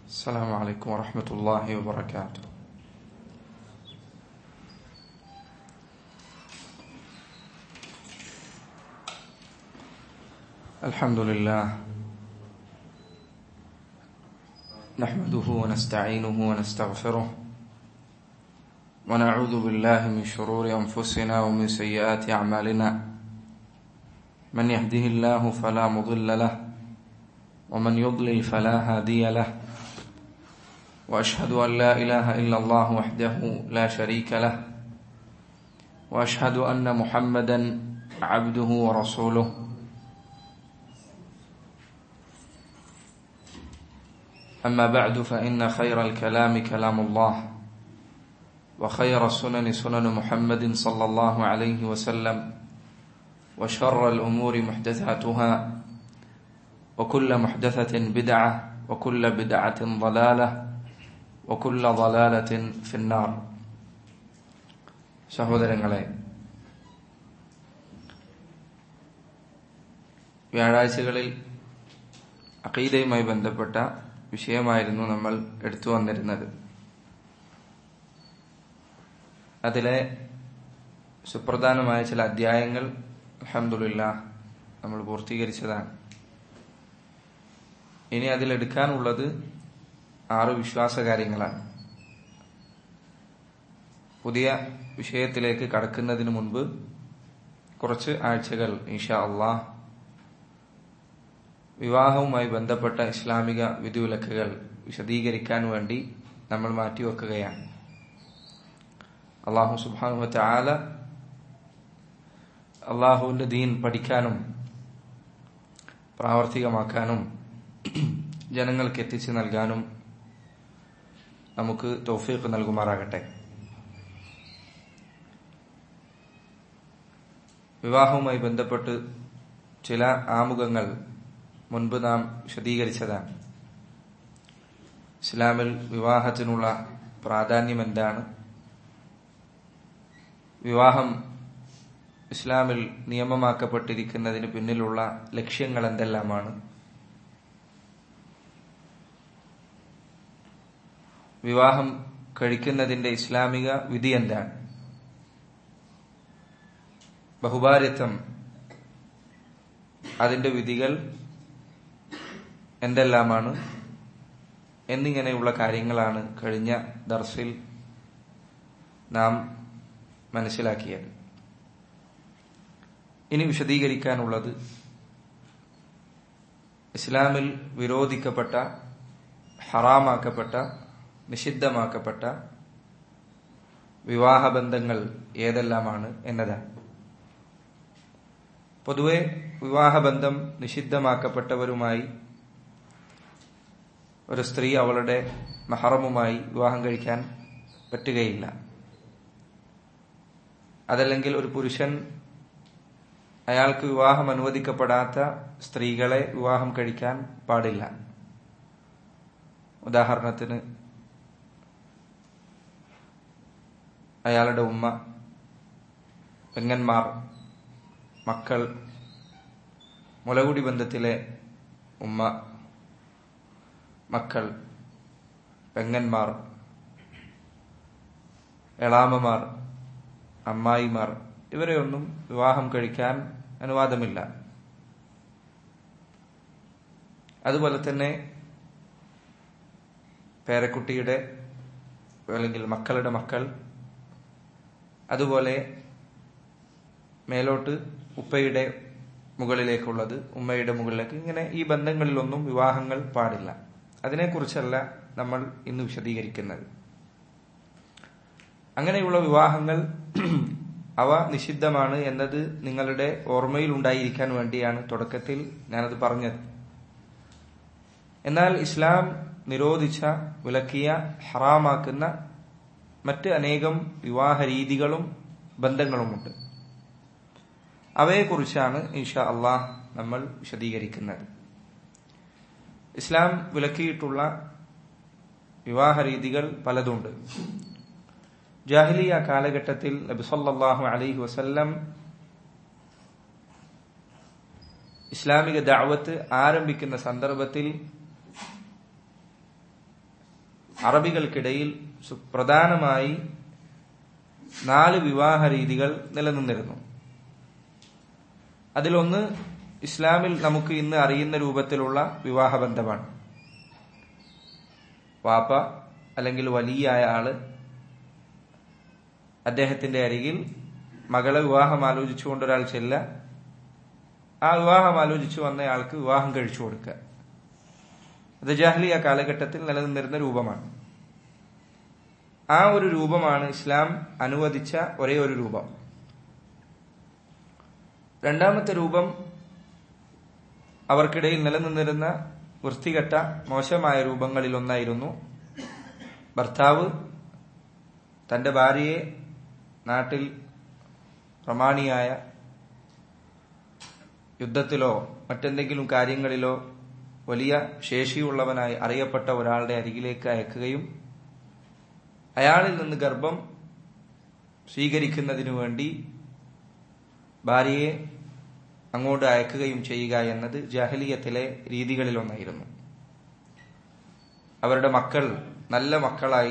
السلام عليكم ورحمة الله وبركاته الحمد لله نحمده ونستعينه ونستغفره ونعوذ بالله من شرور أنفسنا ومن سيئات أعمالنا من يهده الله فلا مضل له ومن يضلل فلا هادي له واشهد ان لا اله الا الله وحده لا شريك له واشهد ان محمدا عبده ورسوله اما بعد فان خير الكلام كلام الله وخير السنن سنن محمد صلى الله عليه وسلم وشر الامور محدثاتها وكل محدثة بدعة وكل بدعة ضلالة وكل ضلالة في النار സഹോദരങ്ങളെ വ്യാഴാഴ്ചകളിൽ അഖീദയുമായി ബന്ധപ്പെട്ട വിഷയമായിരുന്നു നമ്മൾ എടുത്തു വന്നിരുന്നത് അതിലെ സുപ്രധാനമായ ചില അധ്യായങ്ങൾ അലഹമുല്ല നമ്മൾ പൂർത്തീകരിച്ചതാണ് ഇനി അതിലെടുക്കാനുള്ളത് ആറ് വിശ്വാസകാര്യങ്ങളാണ് പുതിയ വിഷയത്തിലേക്ക് കടക്കുന്നതിന് മുൻപ് കുറച്ച് ആഴ്ചകൾ ഇൻഷാ അള്ളാഹ് വിവാഹവുമായി ബന്ധപ്പെട്ട ഇസ്ലാമിക വിധിവിലക്കുകൾ വിശദീകരിക്കാൻ വേണ്ടി നമ്മൾ മാറ്റിവെക്കുകയാണ് അള്ളാഹു സുബാനുവറ്റ ആല അള്ളാഹുവിന്റെ ദീൻ പഠിക്കാനും പ്രാവർത്തികമാക്കാനും ജനങ്ങൾക്ക് എത്തിച്ചു നൽകാനും നമുക്ക് തൗഫീഖ് നൽകുമാറാകട്ടെ വിവാഹവുമായി ബന്ധപ്പെട്ട് ചില ആമുഖങ്ങൾ മുൻപ് നാം വിശദീകരിച്ചതാണ് ഇസ്ലാമിൽ വിവാഹത്തിനുള്ള പ്രാധാന്യം എന്താണ് വിവാഹം ഇസ്ലാമിൽ നിയമമാക്കപ്പെട്ടിരിക്കുന്നതിന് പിന്നിലുള്ള ലക്ഷ്യങ്ങൾ എന്തെല്ലാമാണ് വിവാഹം കഴിക്കുന്നതിന്റെ ഇസ്ലാമിക വിധി എന്താണ് ബഹുഭാര്യത്വം അതിന്റെ വിധികൾ എന്തെല്ലാമാണ് എന്നിങ്ങനെയുള്ള കാര്യങ്ങളാണ് കഴിഞ്ഞ ദർസിൽ നാം മനസ്സിലാക്കിയത് ഇനി വിശദീകരിക്കാനുള്ളത് ഇസ്ലാമിൽ വിരോധിക്കപ്പെട്ട ഹറാമാക്കപ്പെട്ട നിഷിദ്ധമാക്കപ്പെട്ട വിവാഹബന്ധങ്ങൾ ഏതെല്ലാമാണ് എന്നതാണ് പൊതുവെ വിവാഹബന്ധം നിഷിദ്ധമാക്കപ്പെട്ടവരുമായി ഒരു സ്ത്രീ അവളുടെ മഹറമുമായി വിവാഹം കഴിക്കാൻ പറ്റുകയില്ല അതല്ലെങ്കിൽ ഒരു പുരുഷൻ അയാൾക്ക് വിവാഹം അനുവദിക്കപ്പെടാത്ത സ്ത്രീകളെ വിവാഹം കഴിക്കാൻ പാടില്ല ഉദാഹരണത്തിന് അയാളുടെ ഉമ്മ പെങ്ങന്മാർ മക്കൾ മുലകുടി ബന്ധത്തിലെ ഉമ്മ മക്കൾ പെങ്ങന്മാർ എളാമമാർ അമ്മായിമാർ ഇവരെയൊന്നും വിവാഹം കഴിക്കാൻ അനുവാദമില്ല അതുപോലെ തന്നെ പേരക്കുട്ടിയുടെ അല്ലെങ്കിൽ മക്കളുടെ മക്കൾ അതുപോലെ മേലോട്ട് ഉപ്പയുടെ മുകളിലേക്കുള്ളത് ഉമ്മയുടെ മുകളിലേക്ക് ഇങ്ങനെ ഈ ബന്ധങ്ങളിലൊന്നും വിവാഹങ്ങൾ പാടില്ല അതിനെക്കുറിച്ചല്ല നമ്മൾ ഇന്ന് വിശദീകരിക്കുന്നത് അങ്ങനെയുള്ള വിവാഹങ്ങൾ അവ നിഷിദ്ധമാണ് എന്നത് നിങ്ങളുടെ ഓർമ്മയിൽ ഉണ്ടായിരിക്കാൻ വേണ്ടിയാണ് തുടക്കത്തിൽ ഞാനത് പറഞ്ഞത് എന്നാൽ ഇസ്ലാം നിരോധിച്ച വിലക്കിയ ഹറാമാക്കുന്ന മറ്റ് അനേകം വിവാഹ രീതികളും ബന്ധങ്ങളുമുണ്ട് അവയെക്കുറിച്ചാണ് ഇൻഷാ അള്ളാഹ് നമ്മൾ വിശദീകരിക്കുന്നത് ഇസ്ലാം വിലക്കിയിട്ടുള്ള വിവാഹ രീതികൾ പലതുണ്ട് ജാഹിലിയ കാലഘട്ടത്തിൽ നബിസല്ലാഹു അലൈഹി വസല്ലം ഇസ്ലാമിക ദാവത്ത് ആരംഭിക്കുന്ന സന്ദർഭത്തിൽ അറബികൾക്കിടയിൽ പ്രധാനമായി നാല് വിവാഹ രീതികൾ നിലനിന്നിരുന്നു അതിലൊന്ന് ഇസ്ലാമിൽ നമുക്ക് ഇന്ന് അറിയുന്ന രൂപത്തിലുള്ള വിവാഹബന്ധമാണ് വാപ്പ അല്ലെങ്കിൽ വലിയായ ആള് അദ്ദേഹത്തിന്റെ അരികിൽ മകളെ വിവാഹം ആലോചിച്ചുകൊണ്ട് ഒരാൾ ചെല്ല ആ വിവാഹം ആലോചിച്ചു വന്നയാൾക്ക് വിവാഹം കഴിച്ചു കൊടുക്കുക അത് ജാഹ്ലിയ കാലഘട്ടത്തിൽ നിലനിന്നിരുന്ന രൂപമാണ് ആ ഒരു രൂപമാണ് ഇസ്ലാം അനുവദിച്ച ഒരേ ഒരു രൂപം രണ്ടാമത്തെ രൂപം അവർക്കിടയിൽ നിലനിന്നിരുന്ന വൃത്തികെട്ട മോശമായ രൂപങ്ങളിൽ ഒന്നായിരുന്നു ഭർത്താവ് തന്റെ ഭാര്യയെ നാട്ടിൽ പ്രമാണിയായ യുദ്ധത്തിലോ മറ്റെന്തെങ്കിലും കാര്യങ്ങളിലോ വലിയ ശേഷിയുള്ളവനായി അറിയപ്പെട്ട ഒരാളുടെ അരികിലേക്ക് അയക്കുകയും അയാളിൽ നിന്ന് ഗർഭം സ്വീകരിക്കുന്നതിനു വേണ്ടി ഭാര്യയെ അങ്ങോട്ട് അയക്കുകയും ചെയ്യുക എന്നത് ജാഹലിയത്തിലെ രീതികളിലൊന്നായിരുന്നു അവരുടെ മക്കൾ നല്ല മക്കളായി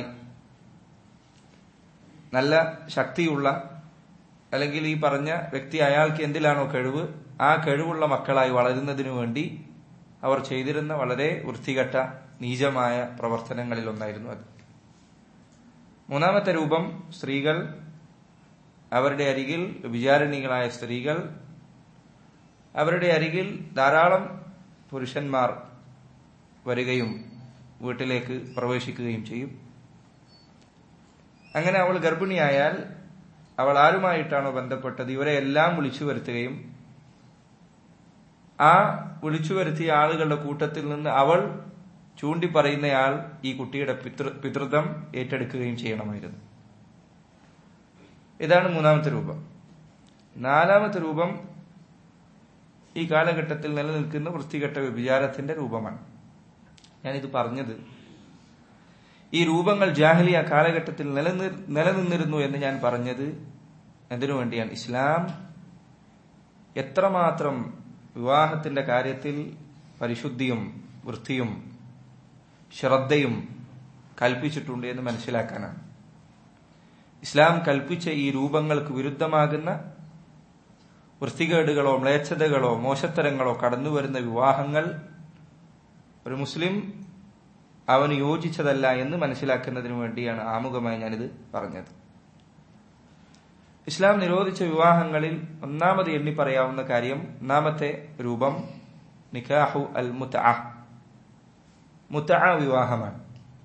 നല്ല ശക്തിയുള്ള അല്ലെങ്കിൽ ഈ പറഞ്ഞ വ്യക്തി അയാൾക്ക് എന്തിലാണോ കഴിവ് ആ കഴിവുള്ള മക്കളായി വളരുന്നതിനു വേണ്ടി അവർ ചെയ്തിരുന്ന വളരെ വൃത്തികെട്ട നീചമായ പ്രവർത്തനങ്ങളിൽ ഒന്നായിരുന്നു അത് മൂന്നാമത്തെ രൂപം സ്ത്രീകൾ അവരുടെ അരികിൽ വിചാരണികളായ സ്ത്രീകൾ അവരുടെ അരികിൽ ധാരാളം പുരുഷന്മാർ വരികയും വീട്ടിലേക്ക് പ്രവേശിക്കുകയും ചെയ്യും അങ്ങനെ അവൾ ഗർഭിണിയായാൽ അവൾ ആരുമായിട്ടാണോ ബന്ധപ്പെട്ടത് ഇവരെ എല്ലാം വിളിച്ചു വരുത്തുകയും ആ വിളിച്ചു വരുത്തിയ ആളുകളുടെ കൂട്ടത്തിൽ നിന്ന് അവൾ ചൂണ്ടി പറയുന്നയാൾ ഈ കുട്ടിയുടെ പിതൃ പിതൃത്വം ഏറ്റെടുക്കുകയും ചെയ്യണമായിരുന്നു ഇതാണ് മൂന്നാമത്തെ രൂപം നാലാമത്തെ രൂപം ഈ കാലഘട്ടത്തിൽ നിലനിൽക്കുന്ന വൃത്തികെട്ട വ്യഭിചാരത്തിന്റെ രൂപമാണ് ഞാനിത് പറഞ്ഞത് ഈ രൂപങ്ങൾ ജാഹലിയ കാലഘട്ടത്തിൽ നിലനിന്നിരുന്നു എന്ന് ഞാൻ പറഞ്ഞത് എന്തിനു വേണ്ടിയാണ് ഇസ്ലാം എത്രമാത്രം വിവാഹത്തിന്റെ കാര്യത്തിൽ പരിശുദ്ധിയും വൃത്തിയും ശ്രദ്ധയും കൽപ്പിച്ചിട്ടുണ്ട് എന്ന് മനസ്സിലാക്കാനാണ് ഇസ്ലാം കൽപ്പിച്ച ഈ രൂപങ്ങൾക്ക് വിരുദ്ധമാകുന്ന വൃത്തികേടുകളോ മ്ലേച്ഛതകളോ മോശത്തരങ്ങളോ കടന്നുവരുന്ന വിവാഹങ്ങൾ ഒരു മുസ്ലിം അവന് യോജിച്ചതല്ല എന്ന് മനസ്സിലാക്കുന്നതിന് വേണ്ടിയാണ് ആമുഖമായി ഞാനിത് പറഞ്ഞത് ഇസ്ലാം നിരോധിച്ച വിവാഹങ്ങളിൽ ഒന്നാമത് എണ്ണി പറയാവുന്ന കാര്യം ഒന്നാമത്തെ രൂപം നിക്കാഹു അൽ മുത്ത മുത്ത വിവാഹമാണ്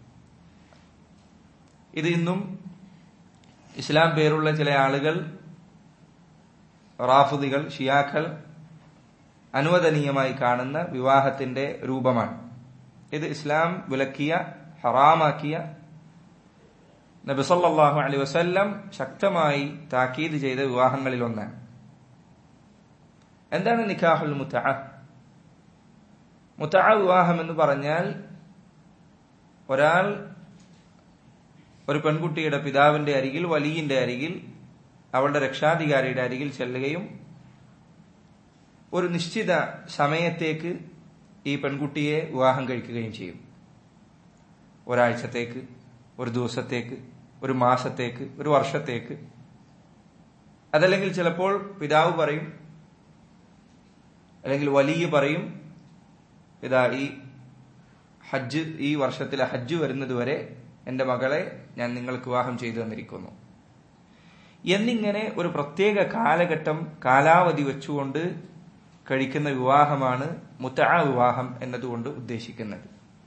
ഇത് ഇന്നും ഇസ്ലാം പേരുള്ള ചില ആളുകൾ റാഫുദികൾ ഷിയാക്കൾ അനുവദനീയമായി കാണുന്ന വിവാഹത്തിന്റെ രൂപമാണ് ഇത് ഇസ്ലാം വിലക്കിയ ഹറാമാക്കിയ നബിസല്ലാഹു അലൈ വസല്ലം ശക്തമായി താക്കീത് ചെയ്ത വിവാഹങ്ങളിൽ ഒന്നാണ് എന്താണ് നിക്കാഹുൽ മുത്ത മുത്ത വിവാഹം എന്ന് പറഞ്ഞാൽ ഒരാൾ ഒരു പെൺകുട്ടിയുടെ പിതാവിന്റെ അരികിൽ വലിയന്റെ അരികിൽ അവളുടെ രക്ഷാധികാരിയുടെ അരികിൽ ചെല്ലുകയും ഒരു നിശ്ചിത സമയത്തേക്ക് ഈ പെൺകുട്ടിയെ വിവാഹം കഴിക്കുകയും ചെയ്യും ഒരാഴ്ചത്തേക്ക് ഒരു ദിവസത്തേക്ക് ഒരു മാസത്തേക്ക് ഒരു വർഷത്തേക്ക് അതല്ലെങ്കിൽ ചിലപ്പോൾ പിതാവ് പറയും അല്ലെങ്കിൽ വലിയ പറയും ഇതാ ഈ ഹജ്ജ് ഈ വർഷത്തിലെ ഹജ്ജ് വരുന്നത് വരെ എന്റെ മകളെ ഞാൻ നിങ്ങൾക്ക് വിവാഹം ചെയ്തു തന്നിരിക്കുന്നു എന്നിങ്ങനെ ഒരു പ്രത്യേക കാലഘട്ടം കാലാവധി വെച്ചുകൊണ്ട് കഴിക്കുന്ന വിവാഹമാണ് മുത്ത വിവാഹം എന്നതുകൊണ്ട് ഉദ്ദേശിക്കുന്നത്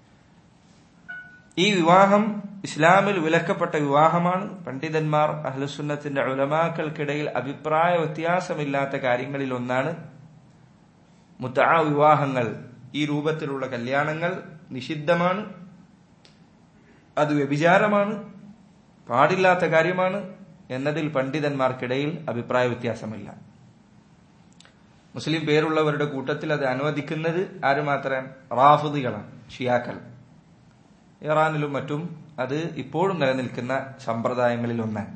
ഈ വിവാഹം ഇസ്ലാമിൽ വിലക്കപ്പെട്ട വിവാഹമാണ് പണ്ഡിതന്മാർ അഹ്ലുസുന്നത്തിന്റെ ഉലമാക്കൾക്കിടയിൽ അഭിപ്രായ വ്യത്യാസമില്ലാത്ത കാര്യങ്ങളിൽ ഒന്നാണ് മുത്ത വിവാഹങ്ങൾ ഈ രൂപത്തിലുള്ള കല്യാണങ്ങൾ നിഷിദ്ധമാണ് അത് വ്യഭിചാരമാണ് പാടില്ലാത്ത കാര്യമാണ് എന്നതിൽ പണ്ഡിതന്മാർക്കിടയിൽ അഭിപ്രായ വ്യത്യാസമില്ല മുസ്ലിം പേരുള്ളവരുടെ കൂട്ടത്തിൽ അത് അനുവദിക്കുന്നത് ആര് മാത്രം റാഫുദികളാണ് ഷിയാക്കൾ ഇറാനിലും മറ്റും അത് ഇപ്പോഴും നിലനിൽക്കുന്ന സമ്പ്രദായങ്ങളിൽ ഒന്നാണ്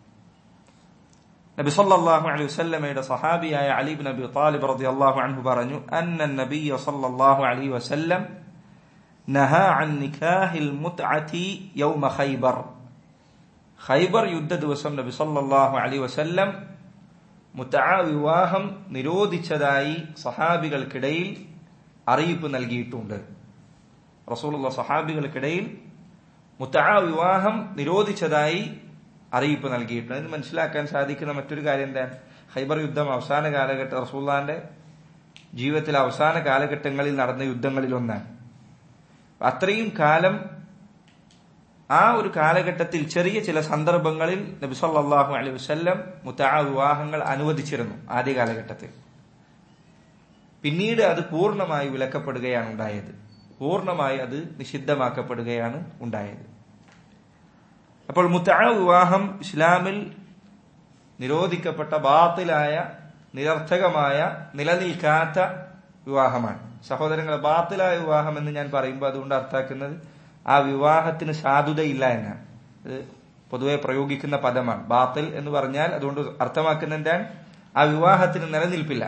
നബി സല്ലല്ലാഹു അലൈഹി വസല്ലമയുടെ സഹാബിയായ അലി ഇബ്നു അബി ത്വാലിബ് റളിയല്ലാഹു അൻഹു പറഞ്ഞു അന്ന നബിയ സല്ലല്ലാഹു അലൈഹി വസല്ലം നഹ അൻ നിക്കാഹിൽ മുത്അതി യൗമ ഖൈബർ ഖൈബർ യുദ്ധ ദിവസം നബി സല്ലല്ലാഹു അലൈഹി വസല്ലം മുത്തഅ വിവാഹം നിരോധിച്ചതായി സഹാബികൾക്കിടയിൽ അറിയിപ്പ് നൽകിയിട്ടുണ്ട് റസൂലുള്ള സഹാബികൾക്കിടയിൽ മുത്തഅ വിവാഹം നിരോധിച്ചതായി അറിയിപ്പ് നൽകിയിട്ടുണ്ട് അതിന് മനസ്സിലാക്കാൻ സാധിക്കുന്ന മറ്റൊരു കാര്യം എന്താണ് ഖൈബർ യുദ്ധം അവസാന കാലഘട്ട റസൂള്ളാന്റെ ജീവിതത്തിലെ അവസാന കാലഘട്ടങ്ങളിൽ നടന്ന യുദ്ധങ്ങളിൽ ഒന്നാണ് അത്രയും കാലം ആ ഒരു കാലഘട്ടത്തിൽ ചെറിയ ചില സന്ദർഭങ്ങളിൽ നബി സല്ലല്ലാഹു അലൈഹി വസല്ലം മുത്തഅ വിവാഹങ്ങൾ അനുവദിച്ചിരുന്നു ആദ്യ കാലഘട്ടത്തിൽ പിന്നീട് അത് പൂർണ്ണമായി വിലക്കപ്പെടുകയാണ് ഉണ്ടായത് പൂർണ്ണമായി അത് നിഷിദ്ധമാക്കപ്പെടുകയാണ് ഉണ്ടായത് അപ്പോൾ മുത്തഅ വിവാഹം ഇസ്ലാമിൽ നിരോധിക്കപ്പെട്ട ബാത്തിലായ നിരർത്ഥകമായ നിലനിൽക്കാത്ത വിവാഹമാണ് സഹോദരങ്ങൾ ബാത്തിലായ വിവാഹം എന്ന് ഞാൻ പറയുമ്പോൾ അതുകൊണ്ട് അർത്ഥാക്കുന്നത് ആ വിവാഹത്തിന് സാധുതയില്ല എന്നാണ് ഇത് പൊതുവെ പ്രയോഗിക്കുന്ന പദമാണ് ബാത്തിൽ എന്ന് പറഞ്ഞാൽ അതുകൊണ്ട് അർത്ഥമാക്കുന്ന എന്താണ് ആ വിവാഹത്തിന് നിലനിൽപ്പില്ല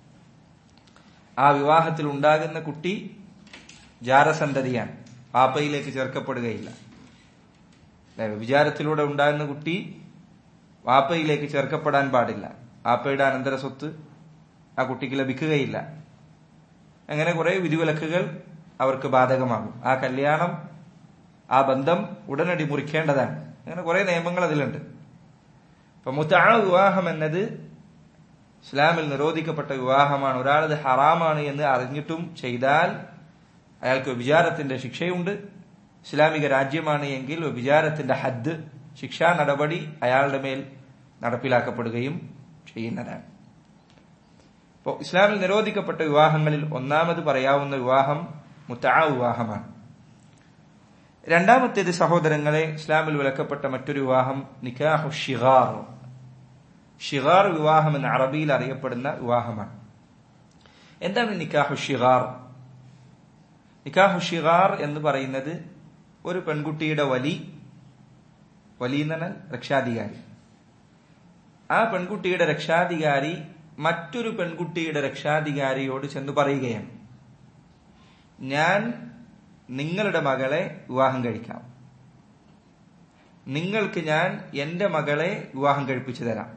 ആ വിവാഹത്തിൽ ഉണ്ടാകുന്ന കുട്ടി ജാരസന്തതിയാണ് പാപ്പയിലേക്ക് ചേർക്കപ്പെടുകയില്ല വിചാരത്തിലൂടെ ഉണ്ടാകുന്ന കുട്ടി വാപ്പയിലേക്ക് ചേർക്കപ്പെടാൻ പാടില്ല വാപ്പയുടെ അനന്തര സ്വത്ത് ആ കുട്ടിക്ക് ലഭിക്കുകയില്ല അങ്ങനെ കുറെ വിധിവിലക്കുകൾ അവർക്ക് ബാധകമാകും ആ കല്യാണം ആ ബന്ധം ഉടനടി മുറിക്കേണ്ടതാണ് അങ്ങനെ കുറെ നിയമങ്ങൾ അതിലുണ്ട് അപ്പൊ മുത്താ വിവാഹം എന്നത് ഇസ്ലാമിൽ നിരോധിക്കപ്പെട്ട വിവാഹമാണ് ഒരാളത് ഹറാമാണ് എന്ന് അറിഞ്ഞിട്ടും ചെയ്താൽ അയാൾക്ക് വിചാരത്തിന്റെ ശിക്ഷയുണ്ട് ഇസ്ലാമിക രാജ്യമാണ് എങ്കിൽ വിചാരത്തിന്റെ ഹദ് ശിക്ഷാ നടപടി അയാളുടെ മേൽ നടപ്പിലാക്കപ്പെടുകയും ചെയ്യുന്നതാണ് ഇപ്പോൾ ഇസ്ലാമിൽ നിരോധിക്കപ്പെട്ട വിവാഹങ്ങളിൽ ഒന്നാമത് പറയാവുന്ന വിവാഹം മുത്താ വിവാഹമാണ് രണ്ടാമത്തേത് സഹോദരങ്ങളെ ഇസ്ലാമിൽ വിലക്കപ്പെട്ട മറ്റൊരു വിവാഹം നിക്കാഹു ഷിഗാർ ഷിഗാർ വിവാഹം എന്ന അറബിയിൽ അറിയപ്പെടുന്ന വിവാഹമാണ് എന്താണ് നിക്കാഹു ഷിഗാർ നിക്കാഹു ഷിഗാർ എന്ന് പറയുന്നത് ഒരു പെൺകുട്ടിയുടെ വലി വലി എന്ന് പറഞ്ഞാൽ രക്ഷാധികാരി ആ പെൺകുട്ടിയുടെ രക്ഷാധികാരി മറ്റൊരു പെൺകുട്ടിയുടെ രക്ഷാധികാരിയോട് ചെന്ന് പറയുകയാണ് ഞാൻ നിങ്ങളുടെ മകളെ വിവാഹം കഴിക്കാം നിങ്ങൾക്ക് ഞാൻ എന്റെ മകളെ വിവാഹം കഴിപ്പിച്ചു തരാം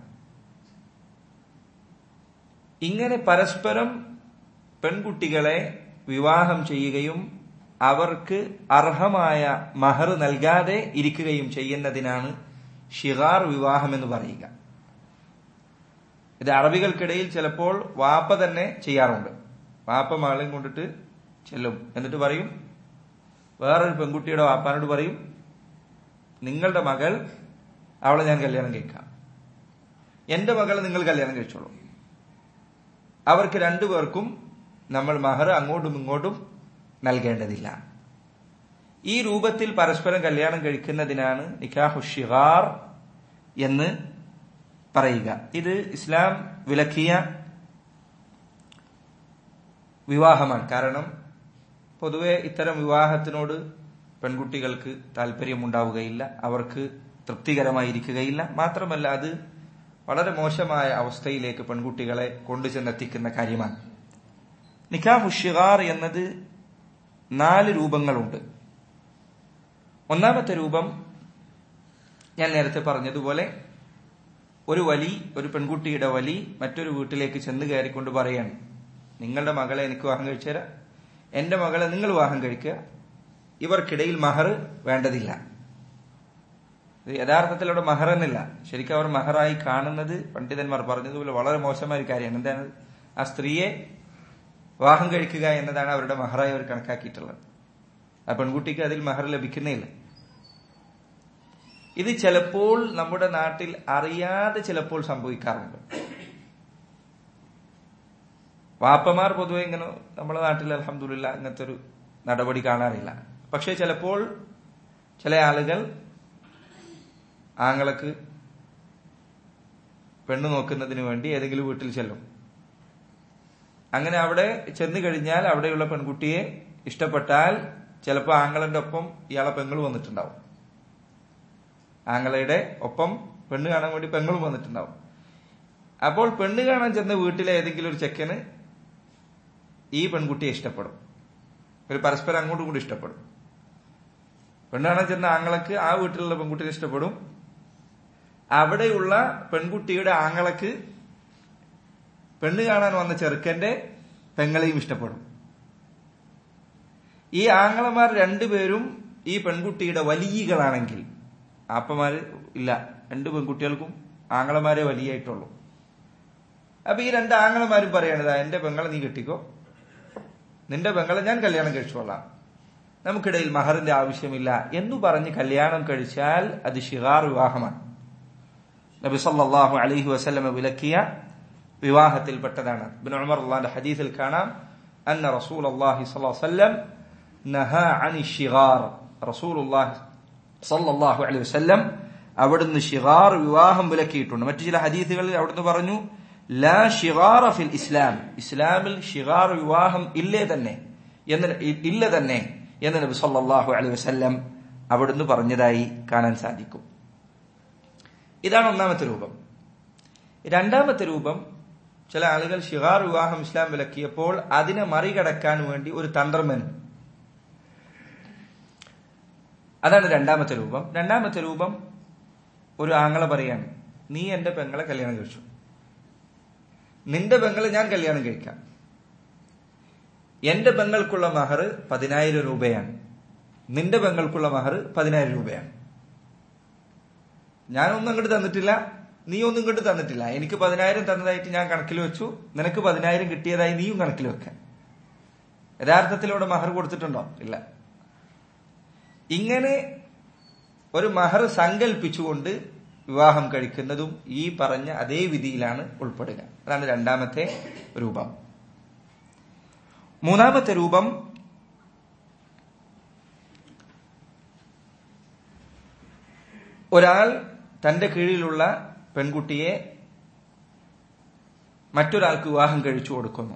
ഇങ്ങനെ പരസ്പരം പെൺകുട്ടികളെ വിവാഹം ചെയ്യുകയും അവർക്ക് അർഹമായ മഹർ നൽകാതെ ഇരിക്കുകയും ചെയ്യുന്നതിനാണ് ഷിഗാർ വിവാഹം എന്ന് പറയുക ഇത് അറബികൾക്കിടയിൽ ചിലപ്പോൾ വാപ്പ തന്നെ ചെയ്യാറുണ്ട് വാപ്പ മകളെയും കൊണ്ടിട്ട് ചെല്ലും എന്നിട്ട് പറയും വേറൊരു പെൺകുട്ടിയുടെ വാപ്പാനോട് പറയും നിങ്ങളുടെ മകൾ അവളെ ഞാൻ കല്യാണം കഴിക്കാം എന്റെ മകളെ നിങ്ങൾ കല്യാണം കഴിച്ചോളൂ അവർക്ക് രണ്ടുപേർക്കും നമ്മൾ മഹർ അങ്ങോട്ടും ഇങ്ങോട്ടും നൽകേണ്ടതില്ല ഈ രൂപത്തിൽ പരസ്പരം കല്യാണം കഴിക്കുന്നതിനാണ് നിക്കാഹു ഷിഗാർ എന്ന് പറയുക ഇത് ഇസ്ലാം വിലക്കിയ വിവാഹമാണ് കാരണം പൊതുവെ ഇത്തരം വിവാഹത്തിനോട് പെൺകുട്ടികൾക്ക് താല്പര്യമുണ്ടാവുകയില്ല അവർക്ക് തൃപ്തികരമായിരിക്കുകയില്ല മാത്രമല്ല അത് വളരെ മോശമായ അവസ്ഥയിലേക്ക് പെൺകുട്ടികളെ കൊണ്ടുചെന്നെത്തിക്കുന്ന കാര്യമാണ് നിക്കാഹു ഷിഗാർ എന്നത് നാല് രൂപങ്ങളുണ്ട് ഒന്നാമത്തെ രൂപം ഞാൻ നേരത്തെ പറഞ്ഞതുപോലെ ഒരു വലി ഒരു പെൺകുട്ടിയുടെ വലി മറ്റൊരു വീട്ടിലേക്ക് ചെന്ന് കയറിക്കൊണ്ട് പറയാണ് നിങ്ങളുടെ മകളെ എനിക്ക് വിവാഹം കഴിച്ചുതരാം എന്റെ മകളെ നിങ്ങൾ വിവാഹം കഴിക്കുക ഇവർക്കിടയിൽ മഹർ വേണ്ടതില്ല ഇത് യഥാർത്ഥത്തിൽ അവിടെ മഹർ എന്നില്ല ശരിക്കും അവർ മഹറായി കാണുന്നത് പണ്ഡിതന്മാർ പറഞ്ഞതുപോലെ വളരെ മോശമായ ഒരു കാര്യമാണ് എന്താണ് ആ സ്ത്രീയെ വിവാഹം കഴിക്കുക എന്നതാണ് അവരുടെ മഹറായി അവർ കണക്കാക്കിയിട്ടുള്ളത് ആ പെൺകുട്ടിക്ക് അതിൽ മഹർ ലഭിക്കുന്നില്ല ഇത് ചിലപ്പോൾ നമ്മുടെ നാട്ടിൽ അറിയാതെ ചിലപ്പോൾ സംഭവിക്കാറുണ്ട് വാപ്പമാർ പൊതുവെ ഇങ്ങനെ നമ്മുടെ നാട്ടിൽ അലഹമില്ല ഇങ്ങനത്തെ ഒരു നടപടി കാണാറില്ല പക്ഷെ ചിലപ്പോൾ ചില ആളുകൾ ആങ്ങളക്ക് പെണ്ണ് നോക്കുന്നതിന് വേണ്ടി ഏതെങ്കിലും വീട്ടിൽ ചെല്ലും അങ്ങനെ അവിടെ ചെന്ന് കഴിഞ്ഞാൽ അവിടെയുള്ള പെൺകുട്ടിയെ ഇഷ്ടപ്പെട്ടാൽ ചിലപ്പോൾ ആങ്ങളന്റെ ഒപ്പം ഇയാളെ പെങ്ങൾ വന്നിട്ടുണ്ടാവും ആങ്ങളയുടെ ഒപ്പം പെണ്ണ് കാണാൻ വേണ്ടി പെങ്ങളും വന്നിട്ടുണ്ടാവും അപ്പോൾ പെണ്ണ് കാണാൻ ചെന്ന വീട്ടിലെ ഏതെങ്കിലും ഒരു ചെക്കന് ഈ പെൺകുട്ടിയെ ഇഷ്ടപ്പെടും ഒരു പരസ്പരം അങ്ങോട്ടും കൂടി ഇഷ്ടപ്പെടും പെണ്ണാണെ ചെന്ന ആങ്ങളക്ക് ആ വീട്ടിലുള്ള പെൺകുട്ടിയെ ഇഷ്ടപ്പെടും അവിടെയുള്ള പെൺകുട്ടിയുടെ ആങ്ങളക്ക് പെണ്ണ് കാണാൻ വന്ന ചെറുക്കന്റെ പെങ്ങളെയും ഇഷ്ടപ്പെടും ഈ ആങ്ങളമാർ രണ്ടുപേരും ഈ പെൺകുട്ടിയുടെ വലിയകളാണെങ്കിൽ ആപ്പമാര് ഇല്ല രണ്ട് പെൺകുട്ടികൾക്കും ആങ്ങളമാരെ വലിയായിട്ടുള്ളൂ അപ്പൊ ഈ രണ്ട് ആങ്ങളമാരും പറയണതാ എന്റെ പെങ്ങളെ നീ കെട്ടിക്കോ നിന്റെ പെങ്ങളെ ഞാൻ കല്യാണം കഴിച്ചോളാം നമുക്കിടയിൽ മഹറിന്റെ ആവശ്യമില്ല എന്നു പറഞ്ഞ് കല്യാണം കഴിച്ചാൽ അത് ഷിഗാർ വിവാഹമാണ് നബി സല്ലല്ലാഹു അലൈഹി വസല്ലമ വിലക്കിയ വിവാഹത്തിൽപ്പെട്ടതാണ് ഇബ്നു ഉമർ അള്ളാന്റെ ഹദീസിൽ കാണാം അന്ന റസൂലുള്ളാഹി സ്വല്ലല്ലാഹു അലൈഹി വസല്ലം നഹാ അനി ഷിഗാർ റസൂലുള്ളാഹി സല്ലല്ലാഹു അലൈഹി വസല്ലം അവിടുന്ന് ഷിഗാർ വിവാഹം വിലക്കിയിട്ടുണ്ട് മറ്റു ചില ഹദീസുകളിൽ അവിടുന്ന് പറഞ്ഞു ലാ ഷിഗാറ ഫിൽ ഇസ്ലാം ഇസ്ലാമിൽ ഷിഗാർ വിവാഹം ഇല്ലേ തന്നെ എന്ന് ഇല്ല തന്നെ എന്ന് നബി സല്ലല്ലാഹു അലൈഹി വസല്ലം അവിടുന്ന് പറഞ്ഞതായി കാണാൻ സാധിക്കും ഇതാണ് ഒന്നാമത്തെ രൂപം രണ്ടാമത്തെ രൂപം ചില ആളുകൾ ഷിഗാർ വിവാഹം ഇസ്ലാം വിലക്കിയപ്പോൾ അതിനെ മറികടക്കാൻ വേണ്ടി ഒരു തന്ത്രമെന്ന് അതാണ് രണ്ടാമത്തെ രൂപം രണ്ടാമത്തെ രൂപം ഒരു ആങ്ങളെ പറയാണ് നീ എന്റെ പെങ്ങളെ കല്യാണം കഴിച്ചു നിന്റെ പെങ്ങളെ ഞാൻ കല്യാണം കഴിക്കാം എന്റെ പെങ്ങൾക്കുള്ള മഹർ പതിനായിരം രൂപയാണ് നിന്റെ പെങ്ങൾക്കുള്ള മഹർ പതിനായിരം രൂപയാണ് ഞാനൊന്നും അങ്ങോട്ട് തന്നിട്ടില്ല നീ ഒന്നും ഇങ്ങോട്ട് തന്നിട്ടില്ല എനിക്ക് പതിനായിരം തന്നതായിട്ട് ഞാൻ കണക്കിൽ വെച്ചു നിനക്ക് പതിനായിരം കിട്ടിയതായി നീയും കണക്കിൽ വെക്കാൻ യഥാർത്ഥത്തിൽ ഇവിടെ മഹർ കൊടുത്തിട്ടുണ്ടോ ഇല്ല ഇങ്ങനെ ഒരു മഹർ സങ്കല്പിച്ചുകൊണ്ട് വിവാഹം കഴിക്കുന്നതും ഈ പറഞ്ഞ അതേ വിധിയിലാണ് ഉൾപ്പെടുക അതാണ് രണ്ടാമത്തെ രൂപം മൂന്നാമത്തെ രൂപം ഒരാൾ തന്റെ കീഴിലുള്ള പെൺകുട്ടിയെ മറ്റൊരാൾക്ക് വിവാഹം കഴിച്ചു കൊടുക്കുന്നു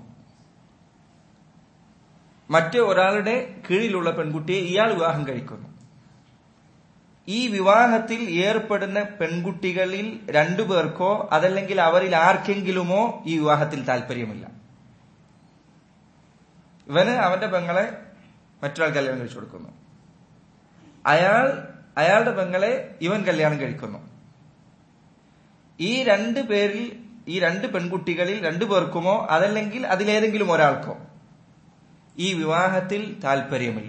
മറ്റു ഒരാളുടെ കീഴിലുള്ള പെൺകുട്ടിയെ ഇയാൾ വിവാഹം കഴിക്കുന്നു ഈ വിവാഹത്തിൽ ഏർപ്പെടുന്ന പെൺകുട്ടികളിൽ രണ്ടു പേർക്കോ അതല്ലെങ്കിൽ അവരിൽ ആർക്കെങ്കിലുമോ ഈ വിവാഹത്തിൽ താല്പര്യമില്ല ഇവന് അവന്റെ പെങ്ങളെ മറ്റൊരാൾ കല്യാണം കഴിച്ചു കൊടുക്കുന്നു അയാൾ അയാളുടെ പെങ്ങളെ ഇവൻ കല്യാണം കഴിക്കുന്നു ഈ രണ്ട് പേരിൽ ഈ രണ്ട് പെൺകുട്ടികളിൽ രണ്ടു പേർക്കുമോ അതല്ലെങ്കിൽ അതിലേതെങ്കിലും ഒരാൾക്കോ ഈ വിവാഹത്തിൽ താല്പര്യമില്ല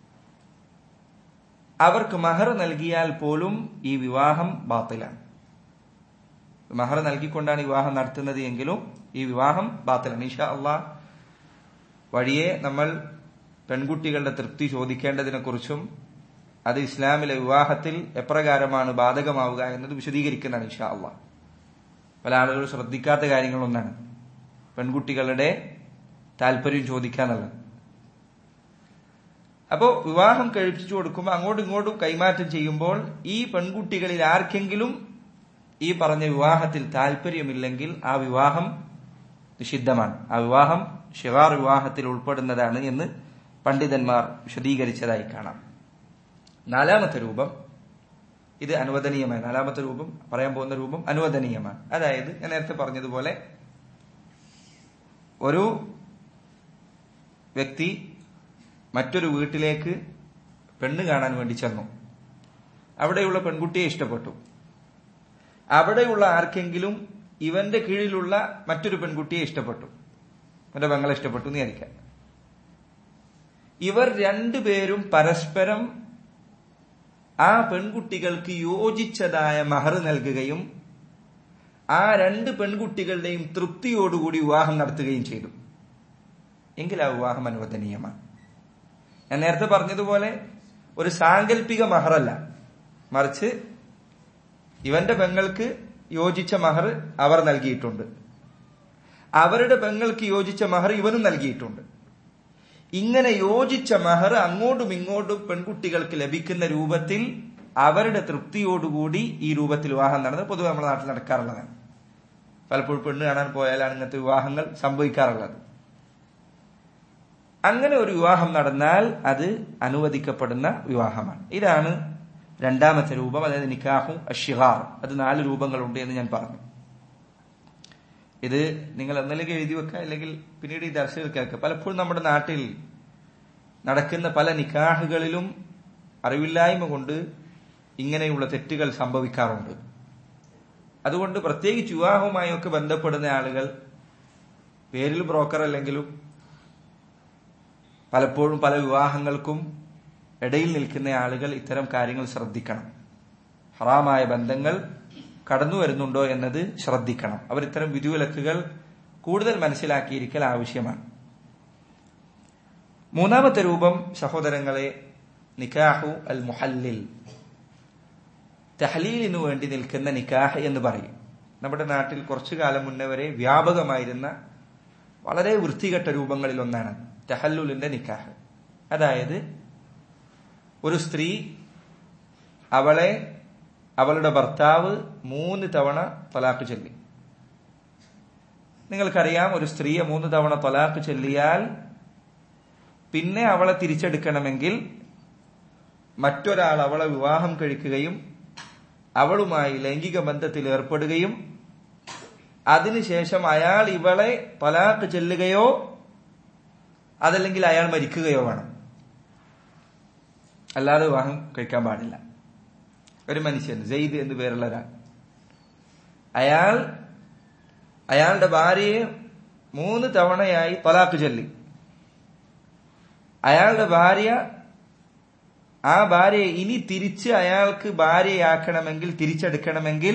അവർക്ക് മഹർ നൽകിയാൽ പോലും ഈ വിവാഹം ബാത്തിലാണ് മഹർ നൽകിക്കൊണ്ടാണ് വിവാഹം നടത്തുന്നത് എങ്കിലും ഈ വിവാഹം ബാത്തിലാണ് ഈഷ അള്ളാഹ് വഴിയെ നമ്മൾ പെൺകുട്ടികളുടെ തൃപ്തി ചോദിക്കേണ്ടതിനെ കുറിച്ചും അത് ഇസ്ലാമിലെ വിവാഹത്തിൽ എപ്രകാരമാണ് ബാധകമാവുക എന്നത് വിശദീകരിക്കുന്നതാണ് ഇഷാ അള്ളാഹ് പല ആളുകൾ ശ്രദ്ധിക്കാത്ത കാര്യങ്ങളൊന്നാണ് പെൺകുട്ടികളുടെ താല്പര്യം ചോദിക്കാന്നുള്ളത് അപ്പോ വിവാഹം കഴിപ്പിച്ചു കൊടുക്കുമ്പോൾ അങ്ങോട്ടും ഇങ്ങോട്ടും കൈമാറ്റം ചെയ്യുമ്പോൾ ഈ പെൺകുട്ടികളിൽ ആർക്കെങ്കിലും ഈ പറഞ്ഞ വിവാഹത്തിൽ താല്പര്യമില്ലെങ്കിൽ ആ വിവാഹം നിഷിദ്ധമാണ് ആ വിവാഹം ഷിവാർ വിവാഹത്തിൽ ഉൾപ്പെടുന്നതാണ് എന്ന് പണ്ഡിതന്മാർ വിശദീകരിച്ചതായി കാണാം നാലാമത്തെ രൂപം ഇത് അനുവദനീയമാണ് നാലാമത്തെ രൂപം പറയാൻ പോകുന്ന രൂപം അനുവദനീയമാണ് അതായത് ഞാൻ നേരത്തെ പറഞ്ഞതുപോലെ ഒരു വ്യക്തി മറ്റൊരു വീട്ടിലേക്ക് പെണ്ണ് കാണാൻ വേണ്ടി ചെന്നു അവിടെയുള്ള പെൺകുട്ടിയെ ഇഷ്ടപ്പെട്ടു അവിടെയുള്ള ആർക്കെങ്കിലും ഇവന്റെ കീഴിലുള്ള മറ്റൊരു പെൺകുട്ടിയെ ഇഷ്ടപ്പെട്ടു എന്റെ പെങ്ങളെ ഇഷ്ടപ്പെട്ടു എന്ന് വിചാരിക്കാം ഇവർ രണ്ടുപേരും പരസ്പരം ആ പെൺകുട്ടികൾക്ക് യോജിച്ചതായ മഹർ നൽകുകയും ആ രണ്ട് പെൺകുട്ടികളുടെയും തൃപ്തിയോടുകൂടി വിവാഹം നടത്തുകയും ചെയ്തു എങ്കിൽ ആ വിവാഹം അനുവദനീയമാണ് ഞാൻ നേരത്തെ പറഞ്ഞതുപോലെ ഒരു സാങ്കല്പിക മഹറല്ല മറിച്ച് ഇവന്റെ പെങ്ങൾക്ക് യോജിച്ച മഹർ അവർ നൽകിയിട്ടുണ്ട് അവരുടെ പെങ്ങൾക്ക് യോജിച്ച മഹർ ഇവനും നൽകിയിട്ടുണ്ട് ഇങ്ങനെ യോജിച്ച മഹർ അങ്ങോട്ടും ഇങ്ങോട്ടും പെൺകുട്ടികൾക്ക് ലഭിക്കുന്ന രൂപത്തിൽ അവരുടെ തൃപ്തിയോടുകൂടി ഈ രൂപത്തിൽ വിവാഹം നടന്നത് പൊതുവെ നമ്മുടെ നാട്ടിൽ നടക്കാറുള്ളതാണ് പലപ്പോഴും പെണ്ണ് കാണാൻ പോയാലാണ് ഇങ്ങനത്തെ വിവാഹങ്ങൾ സംഭവിക്കാറുള്ളത് അങ്ങനെ ഒരു വിവാഹം നടന്നാൽ അത് അനുവദിക്കപ്പെടുന്ന വിവാഹമാണ് ഇതാണ് രണ്ടാമത്തെ രൂപം അതായത് നിക്കാഹു അഷിഹാർ അത് നാല് രൂപങ്ങളുണ്ട് എന്ന് ഞാൻ പറഞ്ഞു ഇത് നിങ്ങൾ ഒന്നല്ലെങ്കിൽ എഴുതി വെക്കുക അല്ലെങ്കിൽ പിന്നീട് ഈ ദർശനം കേൾക്കുക പലപ്പോഴും നമ്മുടെ നാട്ടിൽ നടക്കുന്ന പല നിക്കാഹുകളിലും അറിവില്ലായ്മ കൊണ്ട് ഇങ്ങനെയുള്ള തെറ്റുകൾ സംഭവിക്കാറുണ്ട് അതുകൊണ്ട് പ്രത്യേകിച്ച് വിവാഹവുമായൊക്കെ ബന്ധപ്പെടുന്ന ആളുകൾ പേരിൽ ബ്രോക്കർ അല്ലെങ്കിലും പലപ്പോഴും പല വിവാഹങ്ങൾക്കും ഇടയിൽ നിൽക്കുന്ന ആളുകൾ ഇത്തരം കാര്യങ്ങൾ ശ്രദ്ധിക്കണം ഹറാമായ ബന്ധങ്ങൾ കടന്നു വരുന്നുണ്ടോ എന്നത് ശ്രദ്ധിക്കണം അവർ ഇത്തരം വിധിവിലക്കുകൾ കൂടുതൽ മനസ്സിലാക്കിയിരിക്കൽ ആവശ്യമാണ് മൂന്നാമത്തെ രൂപം സഹോദരങ്ങളെ നിക്കാഹു അൽ മുഹല്ലിൽ തഹലീലിനു വേണ്ടി നിൽക്കുന്ന നിക്കാഹ് എന്ന് പറയും നമ്മുടെ നാട്ടിൽ കുറച്ചു കാലം മുന്നേ വരെ വ്യാപകമായിരുന്ന വളരെ വൃത്തികെട്ട രൂപങ്ങളിൽ ഒന്നാണ് തഹല്ലുലിന്റെ നിക്കാഹ് അതായത് ഒരു സ്ത്രീ അവളെ അവളുടെ ഭർത്താവ് മൂന്ന് തവണ തലാക്ക് ചൊല്ലി നിങ്ങൾക്കറിയാം ഒരു സ്ത്രീയെ മൂന്ന് തവണ തലാക്ക് ചൊല്ലിയാൽ പിന്നെ അവളെ തിരിച്ചെടുക്കണമെങ്കിൽ മറ്റൊരാൾ അവളെ വിവാഹം കഴിക്കുകയും അവളുമായി ലൈംഗിക ബന്ധത്തിൽ ഏർപ്പെടുകയും അതിനുശേഷം അയാൾ ഇവളെ തലാക്ക് ചെല്ലുകയോ അതല്ലെങ്കിൽ അയാൾ മരിക്കുകയോ വേണം അല്ലാതെ വിവാഹം കഴിക്കാൻ പാടില്ല ഒരു മനുഷ്യൻ ജെയ്ദ് എന്ന് പേരുള്ള ഒരാൾ അയാൾ അയാളുടെ ഭാര്യയെ മൂന്ന് തവണയായി തലാക്ക് ചൊല്ലി അയാളുടെ ഭാര്യ ആ ഭാര്യയെ ഇനി തിരിച്ച് അയാൾക്ക് ഭാര്യയാക്കണമെങ്കിൽ തിരിച്ചെടുക്കണമെങ്കിൽ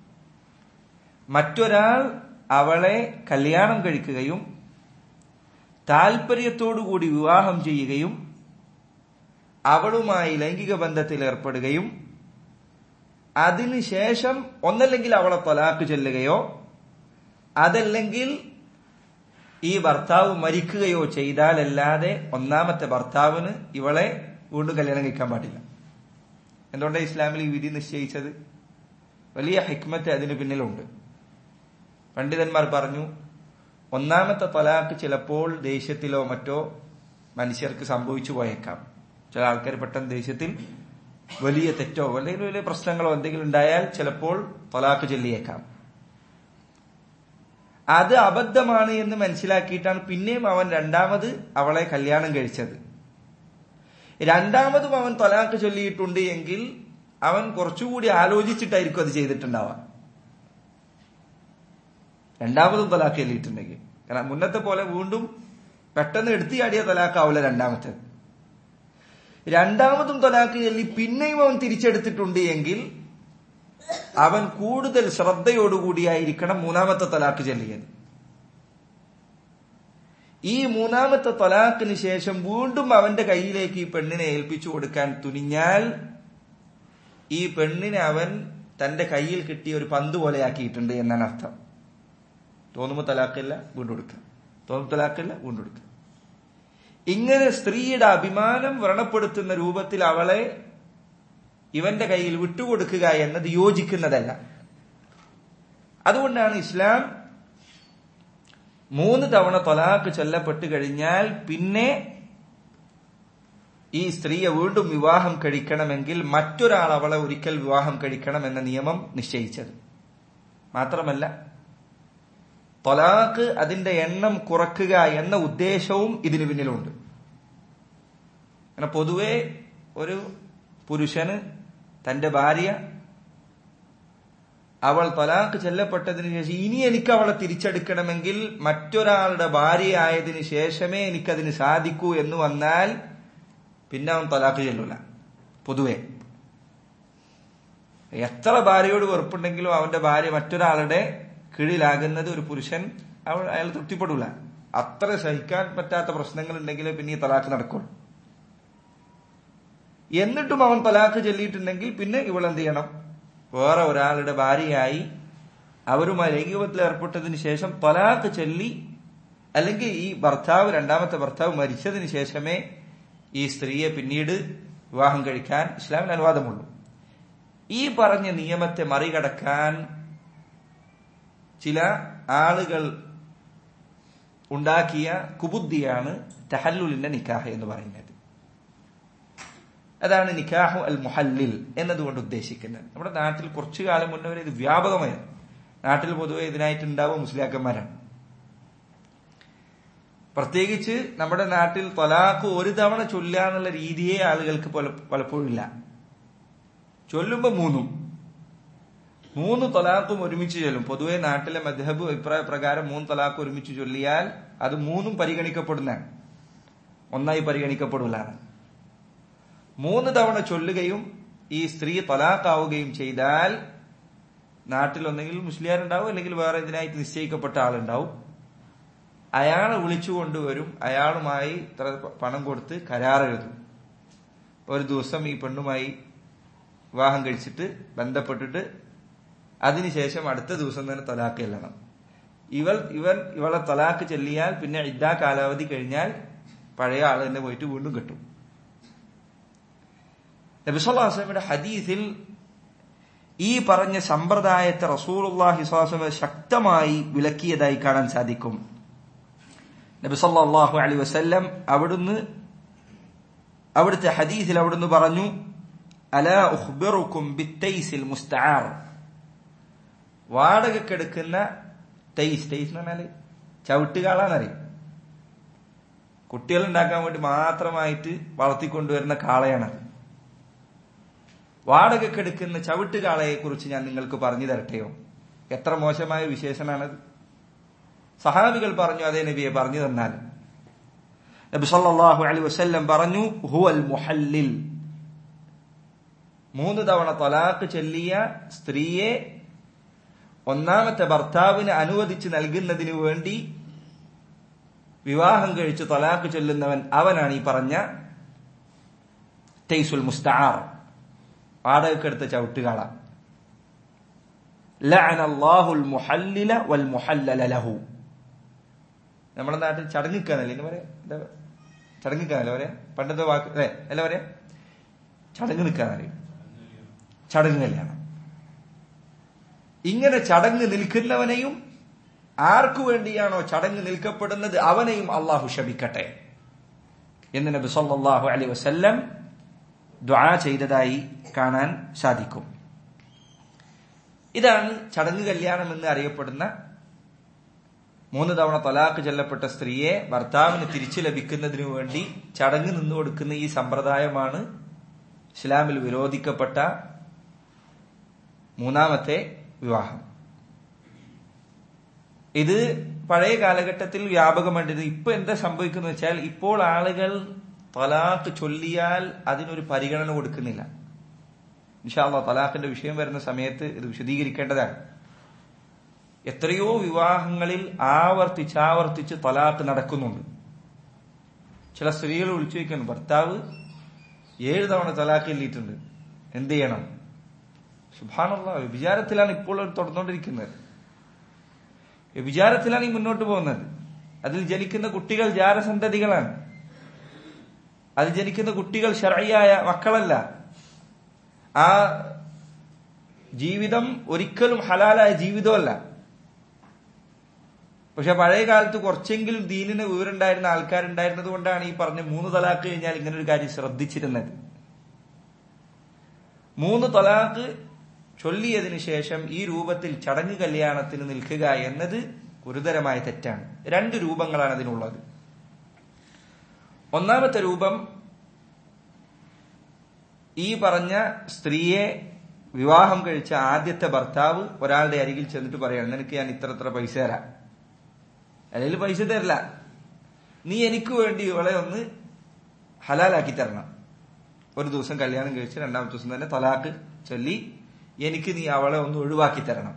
മറ്റൊരാൾ അവളെ കല്യാണം കഴിക്കുകയും താൽപര്യത്തോടുകൂടി വിവാഹം ചെയ്യുകയും അവളുമായി ലൈംഗിക ബന്ധത്തിൽ ഏർപ്പെടുകയും അതിനുശേഷം ഒന്നല്ലെങ്കിൽ അവളെ തൊലാക്ക് ചെല്ലുകയോ അതല്ലെങ്കിൽ ഈ ഭർത്താവ് മരിക്കുകയോ ചെയ്താലല്ലാതെ ഒന്നാമത്തെ ഭർത്താവിന് ഇവളെ വീണ്ടും കല്യാണം കഴിക്കാൻ പാടില്ല എന്തുകൊണ്ടാണ് ഇസ്ലാമിൽ ഈ വിധി നിശ്ചയിച്ചത് വലിയ ഹിക്മത്ത് അതിന് പിന്നിലുണ്ട് പണ്ഡിതന്മാർ പറഞ്ഞു ഒന്നാമത്തെ തലാക്ക് ചിലപ്പോൾ ദേഷ്യത്തിലോ മറ്റോ മനുഷ്യർക്ക് സംഭവിച്ചു പോയേക്കാം ചില ആൾക്കാർ പെട്ടെന്ന് ദേഷ്യത്തിൽ വലിയ തെറ്റോ അല്ലെങ്കിൽ വലിയ പ്രശ്നങ്ങളോ എന്തെങ്കിലും ഉണ്ടായാൽ ചിലപ്പോൾ തലാക്ക് ചൊല്ലിയേക്കാം അത് അബദ്ധമാണ് എന്ന് മനസ്സിലാക്കിയിട്ടാണ് പിന്നെയും അവൻ രണ്ടാമത് അവളെ കല്യാണം കഴിച്ചത് രണ്ടാമതും അവൻ തലാക്ക് ചൊല്ലിയിട്ടുണ്ട് എങ്കിൽ അവൻ കുറച്ചുകൂടി ആലോചിച്ചിട്ടായിരിക്കും അത് ചെയ്തിട്ടുണ്ടാവുക രണ്ടാമതും തലാക്ക് ചൊല്ലിയിട്ടുണ്ടെങ്കിൽ കാരണം മുന്നത്തെ പോലെ വീണ്ടും പെട്ടെന്ന് എടുത്തിയാടിയ തലാക്കാവില്ല രണ്ടാമത്തേത് രണ്ടാമതും തലാക്ക് ചൊല്ലി പിന്നെയും അവൻ തിരിച്ചെടുത്തിട്ടുണ്ട് എങ്കിൽ അവൻ കൂടുതൽ ശ്രദ്ധയോടുകൂടിയായിരിക്കണം മൂന്നാമത്തെ തലാക്ക് ചൊല്ലിയത് ഈ മൂന്നാമത്തെ തലാക്കിന് ശേഷം വീണ്ടും അവന്റെ കയ്യിലേക്ക് ഈ പെണ്ണിനെ ഏൽപ്പിച്ചു കൊടുക്കാൻ തുനിഞ്ഞാൽ ഈ പെണ്ണിനെ അവൻ തന്റെ കയ്യിൽ കിട്ടിയ ഒരു പന്ത് പോലെ ആക്കിയിട്ടുണ്ട് എന്നാണ് അർത്ഥം തോന്നുമ്പോൾ തലാക്കില്ല വീണ്ടും കൊടുക്കുക തോന്നുമ്പോൾ തലാക്കില്ല വീണ്ടും കൊടുക്കുക ഇങ്ങനെ സ്ത്രീയുടെ അഭിമാനം വ്രണപ്പെടുത്തുന്ന രൂപത്തിൽ അവളെ ഇവന്റെ കയ്യിൽ വിട്ടുകൊടുക്കുക എന്നത് യോജിക്കുന്നതല്ല അതുകൊണ്ടാണ് ഇസ്ലാം മൂന്ന് തവണ തൊലാക്ക് ചൊല്ലപ്പെട്ട് കഴിഞ്ഞാൽ പിന്നെ ഈ സ്ത്രീയെ വീണ്ടും വിവാഹം കഴിക്കണമെങ്കിൽ മറ്റൊരാൾ അവളെ ഒരിക്കൽ വിവാഹം കഴിക്കണം എന്ന നിയമം നിശ്ചയിച്ചത് മാത്രമല്ല തൊലാക്ക് അതിന്റെ എണ്ണം കുറക്കുക എന്ന ഉദ്ദേശവും ഇതിനു പിന്നിലുണ്ട് അങ്ങനെ പൊതുവെ ഒരു പുരുഷന് തന്റെ ഭാര്യ അവൾ തലാക്ക് ചെല്ലപ്പെട്ടതിന് ശേഷം ഇനി എനിക്ക് അവളെ തിരിച്ചെടുക്കണമെങ്കിൽ മറ്റൊരാളുടെ ഭാര്യയായതിനു ശേഷമേ എനിക്കതിന് സാധിക്കൂ എന്ന് വന്നാൽ പിന്നെ അവൻ തലാക്ക് ചെല്ലൂല പൊതുവെ എത്ര ഭാര്യയോട് വെറുപ്പുണ്ടെങ്കിലും അവന്റെ ഭാര്യ മറ്റൊരാളുടെ കീഴിലാകുന്നത് ഒരു പുരുഷൻ അവൾ അയാൾ തൃപ്തിപ്പെടൂല അത്ര സഹിക്കാൻ പറ്റാത്ത പ്രശ്നങ്ങൾ ഉണ്ടെങ്കിലേ പിന്നെ ഈ തലാക്ക് നടക്കുള്ളൂ എന്നിട്ടും അവൻ തലാക്ക് ചൊല്ലിയിട്ടുണ്ടെങ്കിൽ പിന്നെ ഇവൾ എന്ത് ചെയ്യണം വേറെ ഒരാളുടെ ഭാര്യയായി അവരുമായി ലൈംഗികത്തിൽ ഏർപ്പെട്ടതിന് ശേഷം തലാക്ക് ചൊല്ലി അല്ലെങ്കിൽ ഈ ഭർത്താവ് രണ്ടാമത്തെ ഭർത്താവ് മരിച്ചതിന് ശേഷമേ ഈ സ്ത്രീയെ പിന്നീട് വിവാഹം കഴിക്കാൻ ഇസ്ലാമിന് അനുവാദമുള്ളൂ ഈ പറഞ്ഞ നിയമത്തെ മറികടക്കാൻ ചില ആളുകൾ ഉണ്ടാക്കിയ കുബുദ്ധിയാണ് തഹല്ലുലിന്റെ നിക്കാഹ് എന്ന് പറയുന്നത് അതാണ് നിക്കാഹു അൽ മുഹല്ലിൽ എന്നതുകൊണ്ട് ഉദ്ദേശിക്കുന്നത് നമ്മുടെ നാട്ടിൽ കുറച്ചു കാലം മുന്നേ വരെ ഇത് വ്യാപകമായിരുന്നു നാട്ടിൽ പൊതുവെ ഇതിനായിട്ട് ഉണ്ടാവുക മുസ്ലിയാക്കന്മാരാണ് പ്രത്യേകിച്ച് നമ്മുടെ നാട്ടിൽ തൊലാഖ് ഒരു തവണ ചൊല്ലാന്നുള്ള രീതിയെ ആളുകൾക്ക് പല- പലപ്പോഴും ഇല്ല ചൊല്ലുമ്പോ മൂന്നും മൂന്ന് തൊലാഖും ഒരുമിച്ച് ചൊല്ലും പൊതുവെ നാട്ടിലെ മദ്ഹബ് അഭിപ്രായ പ്രകാരം മൂന്ന് തൊലാഖ് ഒരുമിച്ച് ചൊല്ലിയാൽ അത് മൂന്നും പരിഗണിക്കപ്പെടുന്നതാണ് ഒന്നായി പരിഗണിക്കപ്പെടില്ല മൂന്ന് തവണ ചൊല്ലുകയും ഈ സ്ത്രീ തൊലാഖാവുകയും ചെയ്താൽ നാട്ടിൽ ഒന്നെങ്കിൽ മുസ്ലിയാരുണ്ടാവും അല്ലെങ്കിൽ വേറെ ഇതിനായിട്ട് നിശ്ചയിക്കപ്പെട്ട ആളുണ്ടാവും അയാളെ വിളിച്ചു കൊണ്ടുവരും അയാളുമായി ഇത്ര പണം കൊടുത്ത് കരാർ എഴുതും ഒരു ദിവസം ഈ പെണ്ണുമായി വിവാഹം കഴിച്ചിട്ട് ബന്ധപ്പെട്ടിട്ട് അതിനുശേഷം അടുത്ത ദിവസം തന്നെ തലാക്ക് ചെല്ലണം ഇവൾ ഇവൻ ഇവളെ തലാക്ക് ചെല്ലിയാൽ പിന്നെ ഇദ്ദാ കാലാവധി കഴിഞ്ഞാൽ പഴയ ആൾ തന്നെ പോയിട്ട് വീണ്ടും കിട്ടും നബിസ്വല്ലാസ്ലമിയുടെ ഹദീസിൽ ഈ പറഞ്ഞ സമ്പ്രദായത്തെ റസൂലുള്ളാഹി സ്വലാസ്ലമ ശക്തമായി വിലക്കിയതായി കാണാൻ സാധിക്കും നബി സല്ലല്ലാഹു അലൈഹി വസല്ലം അവിടുന്ന് അവിടുത്തെ ഹദീസിൽ അവിടുന്ന് പറഞ്ഞു അലാ ഉഖ്ബിറുക്കും ബിത്തൈസിൽ മുസ്തആർ വാടകക്കെടുക്കുന്ന തൈസ് തൈസ് എന്ന് പറഞ്ഞാല് ചവിട്ടുകാളാന്നറിയും കുട്ടികൾ ഉണ്ടാക്കാൻ വേണ്ടി മാത്രമായിട്ട് വളർത്തിക്കൊണ്ടുവരുന്ന കാളയാണത് വാടകക്കെടുക്കുന്ന ചവിട്ടുകാളയെ കുറിച്ച് ഞാൻ നിങ്ങൾക്ക് പറഞ്ഞു തരട്ടെയോ എത്ര മോശമായ വിശേഷനാണത് സഹാബികൾ പറഞ്ഞു അതേ നബിയെ പറഞ്ഞു തന്നാൽ നബി സല്ലല്ലാഹു അലൈഹി വസല്ലം പറഞ്ഞു ഹുവൽ മുഹല്ലിൽ മൂന്ന് തവണ തലാഖ് ചൊല്ലിയ സ്ത്രീയെ ഒന്നാമത്തെ ഭർത്താവിന് അനുവദിച്ച് നൽകുന്നതിനു വേണ്ടി വിവാഹം കഴിച്ച് തലാഖ് ചൊല്ലുന്നവൻ അവനാണ് ഈ പറഞ്ഞ തൈസുൽ മുസ്തആർ വാടകക്കെടുത്ത ചവിട്ടുകാള ലഅന അല്ലാഹുൽ മുഹല്ലില വൽ മുഹല്ലല ലഹു നമ്മുടെ നാട്ടിൽ ചടങ്ങിക്കാന്നല്ലേ ഇന്ന് പറയാ എന്താ ചടങ്ങിക്കാന്നല്ലേ പറയാ പണ്ടത്തെ വാക്ക് അല്ലേ അല്ല പറയാ ചടങ്ങ് നിൽക്കാന്നറിയും ചടങ്ങ് കല്യാണം ഇങ്ങനെ ചടങ്ങ് നിൽക്കുന്നവനെയും ആർക്കു വേണ്ടിയാണോ ചടങ്ങ് നിൽക്കപ്പെടുന്നത് അവനെയും അള്ളാഹു ശപിക്കട്ടെ എന്ന് നബി സല്ലല്ലാഹു അലൈഹി വസല്ലം ദ്വാ ചെയ്തതായി കാണാൻ സാധിക്കും ഇതാണ് ചടങ്ങ് കല്യാണം എന്ന് അറിയപ്പെടുന്ന മൂന്ന് തവണ തലാഖ് ചെല്ലപ്പെട്ട സ്ത്രീയെ ഭർത്താവിന് തിരിച്ചു ലഭിക്കുന്നതിനു വേണ്ടി ചടങ്ങ് നിന്നു കൊടുക്കുന്ന ഈ സമ്പ്രദായമാണ് ഇസ്ലാമിൽ വിരോധിക്കപ്പെട്ട മൂന്നാമത്തെ വിവാഹം ഇത് പഴയ കാലഘട്ടത്തിൽ വ്യാപകമായിട്ടിരുന്നു ഇപ്പൊ എന്താ സംഭവിക്കുന്നത് വെച്ചാൽ ഇപ്പോൾ ആളുകൾ തലാഖ് ചൊല്ലിയാൽ അതിനൊരു പരിഗണന കൊടുക്കുന്നില്ല ഇൻഷാല്ല തലാഖിന്റെ വിഷയം വരുന്ന സമയത്ത് ഇത് വിശദീകരിക്കേണ്ടതാണ് എത്രയോ വിവാഹങ്ങളിൽ ആവർത്തിച്ചാവർത്തിച്ച് തലാഖ് നടക്കുന്നുണ്ട് ചില സ്ത്രീകൾ വിളിച്ചു വയ്ക്കുന്നു ഭർത്താവ് ഏഴ് തവണ തലാഖ് എല്ലിയിട്ടുണ്ട് എന്ത് ചെയ്യണം സുഭാനുള്ള വിചാരത്തിലാണ് ഇപ്പോൾ അവർ തുടർന്നുകൊണ്ടിരിക്കുന്നത് വിചാരത്തിലാണ് ഈ മുന്നോട്ട് പോകുന്നത് അതിൽ ജനിക്കുന്ന കുട്ടികൾ ജാരസന്തതികളാണ് അതിൽ ജനിക്കുന്ന കുട്ടികൾ ഷറയായ മക്കളല്ല ആ ജീവിതം ഒരിക്കലും ഹലാലായ ജീവിതമല്ല പക്ഷെ പഴയ കാലത്ത് കുറച്ചെങ്കിലും ദീനിന് വിവരമുണ്ടായിരുന്ന ആൾക്കാരുണ്ടായിരുന്നത് കൊണ്ടാണ് ഈ പറഞ്ഞ മൂന്ന് തലാക്ക് കഴിഞ്ഞാൽ ഇങ്ങനെ ഒരു കാര്യം ശ്രദ്ധിച്ചിരുന്നത് മൂന്ന് തലാക്ക് ചൊല്ലിയതിനു ശേഷം ഈ രൂപത്തിൽ ചടങ്ങ് കല്യാണത്തിന് നിൽക്കുക എന്നത് ഗുരുതരമായ തെറ്റാണ് രണ്ട് രൂപങ്ങളാണ് അതിനുള്ളത് ഒന്നാമത്തെ രൂപം ഈ പറഞ്ഞ സ്ത്രീയെ വിവാഹം കഴിച്ച ആദ്യത്തെ ഭർത്താവ് ഒരാളുടെ അരികിൽ ചെന്നിട്ട് പറയാണ് നിനക്ക് ഞാൻ ഇത്ര ഇത്ര പൈസ തരാം അല്ലെങ്കിൽ പൈസ തരില്ല നീ എനിക്ക് വേണ്ടി ഇവളെ ഒന്ന് ഹലാലാക്കി തരണം ഒരു ദിവസം കല്യാണം കഴിച്ച് രണ്ടാമത്തെ ദിവസം തന്നെ തലാക്ക് ചൊല്ലി എനിക്ക് നീ അവളെ ഒന്ന് ഒഴിവാക്കി തരണം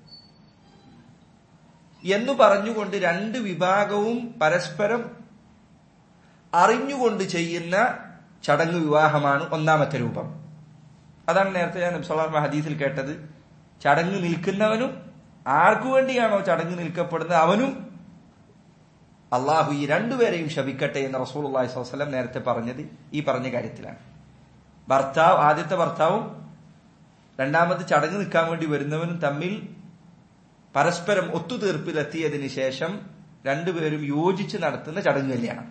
എന്ന് പറഞ്ഞുകൊണ്ട് രണ്ട് വിഭാഗവും പരസ്പരം അറിഞ്ഞുകൊണ്ട് ചെയ്യുന്ന ചടങ്ങ് വിവാഹമാണ് ഒന്നാമത്തെ രൂപം അതാണ് നേരത്തെ ഞാൻ നബ്സലാം ഹദീസിൽ കേട്ടത് ചടങ്ങ് നിൽക്കുന്നവനും ആർക്കു വേണ്ടിയാണോ ചടങ്ങ് നിൽക്കപ്പെടുന്നത് അവനും അള്ളാഹു ഈ രണ്ടുപേരെയും ശപിക്കട്ടെ എന്ന് റസൂൽ അള്ളാഹി സ്വലം നേരത്തെ പറഞ്ഞത് ഈ പറഞ്ഞ കാര്യത്തിലാണ് ഭർത്താവ് ആദ്യത്തെ ഭർത്താവും രണ്ടാമത് ചടങ്ങ് നിൽക്കാൻ വേണ്ടി വരുന്നവനും തമ്മിൽ പരസ്പരം ഒത്തുതീർപ്പിലെത്തിയതിനു ശേഷം രണ്ടുപേരും യോജിച്ച് നടത്തുന്ന ചടങ്ങ് കല്യാണം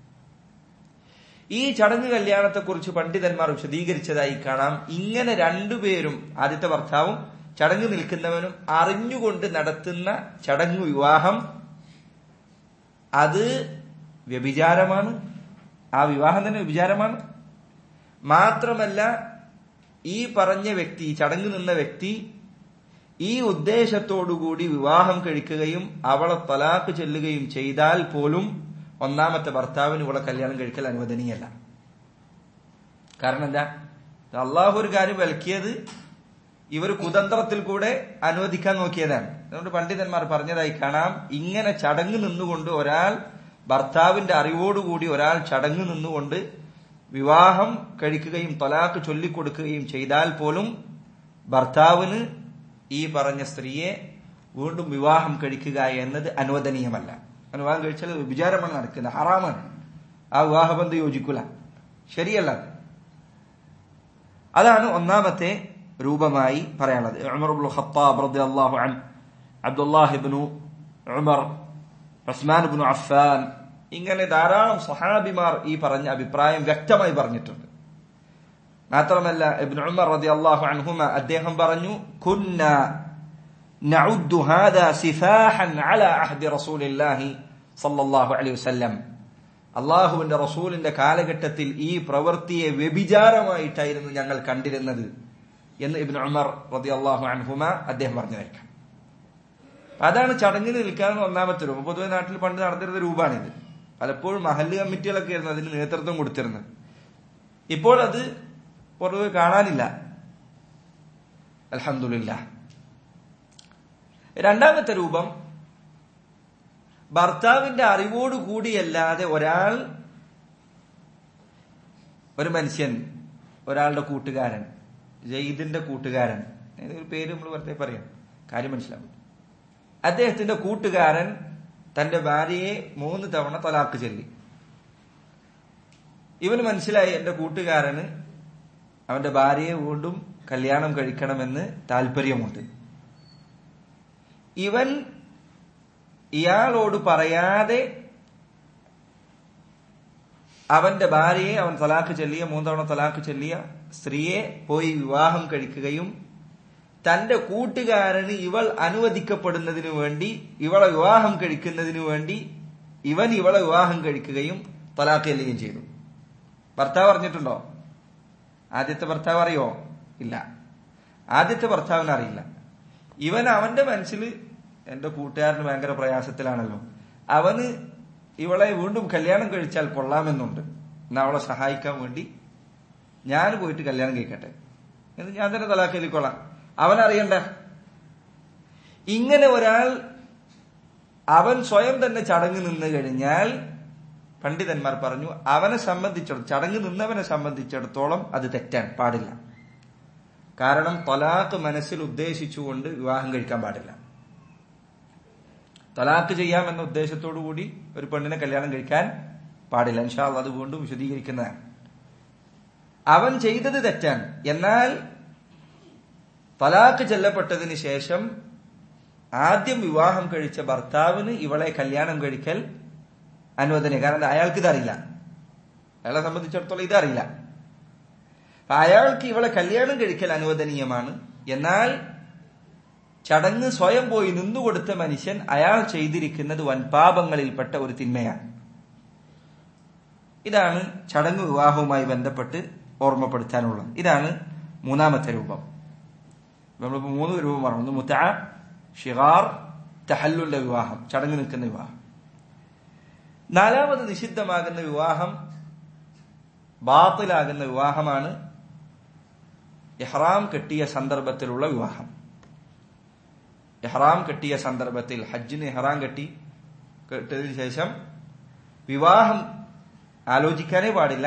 ഈ ചടങ്ങ് കല്യാണത്തെക്കുറിച്ച് പണ്ഡിതന്മാർ വിശദീകരിച്ചതായി കാണാം ഇങ്ങനെ രണ്ടുപേരും ആദ്യത്തെ ഭർത്താവും ചടങ്ങ് നിൽക്കുന്നവനും അറിഞ്ഞുകൊണ്ട് നടത്തുന്ന ചടങ്ങ് വിവാഹം അത് വ്യഭിചാരമാണ് ആ വിവാഹം തന്നെ വ്യഭിചാരമാണ് മാത്രമല്ല ഈ പറഞ്ഞ വ്യക്തി ഈ ചടങ്ങ് നിന്ന വ്യക്തി ഈ ഉദ്ദേശത്തോടുകൂടി വിവാഹം കഴിക്കുകയും അവളെ തലാക്ക് ചെല്ലുകയും ചെയ്താൽ പോലും ഒന്നാമത്തെ ഭർത്താവിന് ഇവളെ കല്യാണം കഴിക്കൽ അനുവദനീയല്ല കാരണം എന്താ അള്ളാഹു ഒരു കാര്യം വിലക്കിയത് ഇവർ കുതന്ത്രത്തിൽ കൂടെ അനുവദിക്കാൻ നോക്കിയതാണ് അതുകൊണ്ട് പണ്ഡിതന്മാർ പറഞ്ഞതായി കാണാം ഇങ്ങനെ ചടങ്ങ് നിന്നുകൊണ്ട് ഒരാൾ ഭർത്താവിന്റെ അറിവോടുകൂടി ഒരാൾ ചടങ്ങ് നിന്നുകൊണ്ട് വിവാഹം കഴിക്കുകയും തൊലാക്ക് ചൊല്ലിക്കൊടുക്കുകയും ചെയ്താൽ പോലും ഭർത്താവിന് ഈ പറഞ്ഞ സ്ത്രീയെ വീണ്ടും വിവാഹം കഴിക്കുക എന്നത് അനുവദനീയമല്ല വിവാഹം കഴിച്ചാൽ വിചാരമാണ് നടക്കുന്നത് ഹറാമാണ് ആ വിവാഹബന്ധം യോജിക്കൂല ശരിയല്ല അതാണ് ഒന്നാമത്തെ രൂപമായി പറയാനുള്ളത് ഉമർ ഖത്താബ് റളിയല്ലാഹു അൻ അബ്ദുല്ലാഹ് ഇബ്നു ഉമർ ഉസ്മാൻ ഇബ്നു അഫ്ഫാൻ ഇങ്ങനെ ധാരാളം സഹാബിമാർ ഈ പറഞ്ഞ അഭിപ്രായം വ്യക്തമായി പറഞ്ഞിട്ടുണ്ട് മാത്രമല്ല ഇബ്നു ഉമർ റളിയല്ലാഹു അൻഹുമ അദ്ദേഹം പറഞ്ഞു കുന്ന نعد هذا سفاحا على عهد رسول الله صلى الله عليه وسلم അള്ളാഹുവിന്റെ റസൂലിന്റെ കാലഘട്ടത്തിൽ ഈ പ്രവൃത്തിയെ വ്യഭിചാരമായിട്ടായിരുന്നു ഞങ്ങൾ കണ്ടിരുന്നത് എന്ന് ഇബിൻ ഉമർ റതി അള്ളാഹു അൻഹുമ അദ്ദേഹം പറഞ്ഞതായിരിക്കാം അതാണ് ചടങ്ങിന് നിൽക്കാവുന്ന ഒന്നാമത്തെ രൂപം പൊതുവെ നാട്ടിൽ പണ്ട് നടന്നിരുന്ന രൂപമാണിത് പലപ്പോഴും മഹല്ല് കമ്മിറ്റികളൊക്കെ ആയിരുന്നു അതിന് നേതൃത്വം കൊടുത്തിരുന്നത് ഇപ്പോൾ അത് പൊതുവെ കാണാനില്ല അലഹമില്ല രണ്ടാമത്തെ രൂപം ഭർത്താവിന്റെ അറിവോടുകൂടിയല്ലാതെ ഒരാൾ ഒരു മനുഷ്യൻ ഒരാളുടെ കൂട്ടുകാരൻ ജയ്ദിന്റെ കൂട്ടുകാരൻ ഒരു പേര് നമ്മൾ വെറുതെ പറയാം കാര്യം മനസ്സിലാവും അദ്ദേഹത്തിന്റെ കൂട്ടുകാരൻ തന്റെ ഭാര്യയെ മൂന്ന് തവണ തലാക്ക് ചൊല്ലി ഇവന് മനസ്സിലായി എന്റെ കൂട്ടുകാരന് അവന്റെ ഭാര്യയെ വീണ്ടും കല്യാണം കഴിക്കണമെന്ന് താല്പര്യമുണ്ട് ഇവൻ ഇയാളോട് പറയാതെ അവന്റെ ഭാര്യയെ അവൻ തലാക്ക് ചെല്ലിയ മൂന്നവണ തലാക്ക് ചെല്ലിയ സ്ത്രീയെ പോയി വിവാഹം കഴിക്കുകയും തന്റെ കൂട്ടുകാരന് ഇവൾ അനുവദിക്കപ്പെടുന്നതിനു വേണ്ടി ഇവളെ വിവാഹം കഴിക്കുന്നതിനു വേണ്ടി ഇവൻ ഇവളെ വിവാഹം കഴിക്കുകയും തലാക്ക് ചെല്ലുകയും ചെയ്തു ഭർത്താവ് അറിഞ്ഞിട്ടുണ്ടോ ആദ്യത്തെ ഭർത്താവ് അറിയോ ഇല്ല ആദ്യത്തെ ഭർത്താവിന് അറിയില്ല ഇവൻ അവന്റെ മനസ്സിൽ എന്റെ കൂട്ടുകാരന് ഭയങ്കര പ്രയാസത്തിലാണല്ലോ അവന് ഇവളെ വീണ്ടും കല്യാണം കഴിച്ചാൽ കൊള്ളാമെന്നുണ്ട് എന്നാ അവളെ സഹായിക്കാൻ വേണ്ടി ഞാൻ പോയിട്ട് കല്യാണം കഴിക്കട്ടെ എന്ന് ഞാൻ തന്നെ തലാക്കലിക്കൊള്ളാം അവനറിയണ്ട ഇങ്ങനെ ഒരാൾ അവൻ സ്വയം തന്നെ ചടങ്ങ് നിന്ന് കഴിഞ്ഞാൽ പണ്ഡിതന്മാർ പറഞ്ഞു അവനെ സംബന്ധിച്ചിടത്തോളം ചടങ്ങ് നിന്നവനെ സംബന്ധിച്ചിടത്തോളം അത് തെറ്റാൻ പാടില്ല കാരണം തൊലാക്ക് മനസ്സിൽ ഉദ്ദേശിച്ചുകൊണ്ട് വിവാഹം കഴിക്കാൻ പാടില്ല തലാക്ക് ചെയ്യാമെന്ന ഉദ്ദേശത്തോടു കൂടി ഒരു പെണ്ണിനെ കല്യാണം കഴിക്കാൻ പാടില്ല ഇൻഷാ അത് വീണ്ടും വിശദീകരിക്കുന്നതാണ് അവൻ ചെയ്തത് തെറ്റാണ് എന്നാൽ തലാക്ക് ചെല്ലപ്പെട്ടതിന് ശേഷം ആദ്യം വിവാഹം കഴിച്ച ഭർത്താവിന് ഇവളെ കല്യാണം കഴിക്കൽ അനുവദന കാരണം അയാൾക്ക് ഇതറിയില്ല അയാളെ സംബന്ധിച്ചിടത്തോളം ഇതറിയില്ല അയാൾക്ക് ഇവളെ കല്യാണം കഴിക്കൽ അനുവദനീയമാണ് എന്നാൽ ചടങ്ങ് സ്വയം പോയി നിന്നുകൊടുത്ത മനുഷ്യൻ അയാൾ ചെയ്തിരിക്കുന്നത് വൻപാപങ്ങളിൽപ്പെട്ട ഒരു തിന്മയാണ് ഇതാണ് ചടങ്ങ് വിവാഹവുമായി ബന്ധപ്പെട്ട് ഓർമ്മപ്പെടുത്താനുള്ളത് ഇതാണ് മൂന്നാമത്തെ രൂപം നമ്മളിപ്പോ മൂന്ന് രൂപം പറഞ്ഞു ഒന്ന് മുത്ത ഷിഗാർ തഹല്ലുന്റെ വിവാഹം ചടങ്ങ് നിൽക്കുന്ന വിവാഹം നാലാമത് നിഷിദ്ധമാകുന്ന വിവാഹം ബാത്തിലാകുന്ന വിവാഹമാണ് ഇഹ്റാം കെട്ടിയ സന്ദർഭത്തിലുള്ള വിവാഹം ഇഹ്റാം കെട്ടിയ സന്ദർഭത്തിൽ ഹജ്ജിന് ഇഹ്റാം കെട്ടി കെട്ടതിന് ശേഷം വിവാഹം ആലോചിക്കാനേ പാടില്ല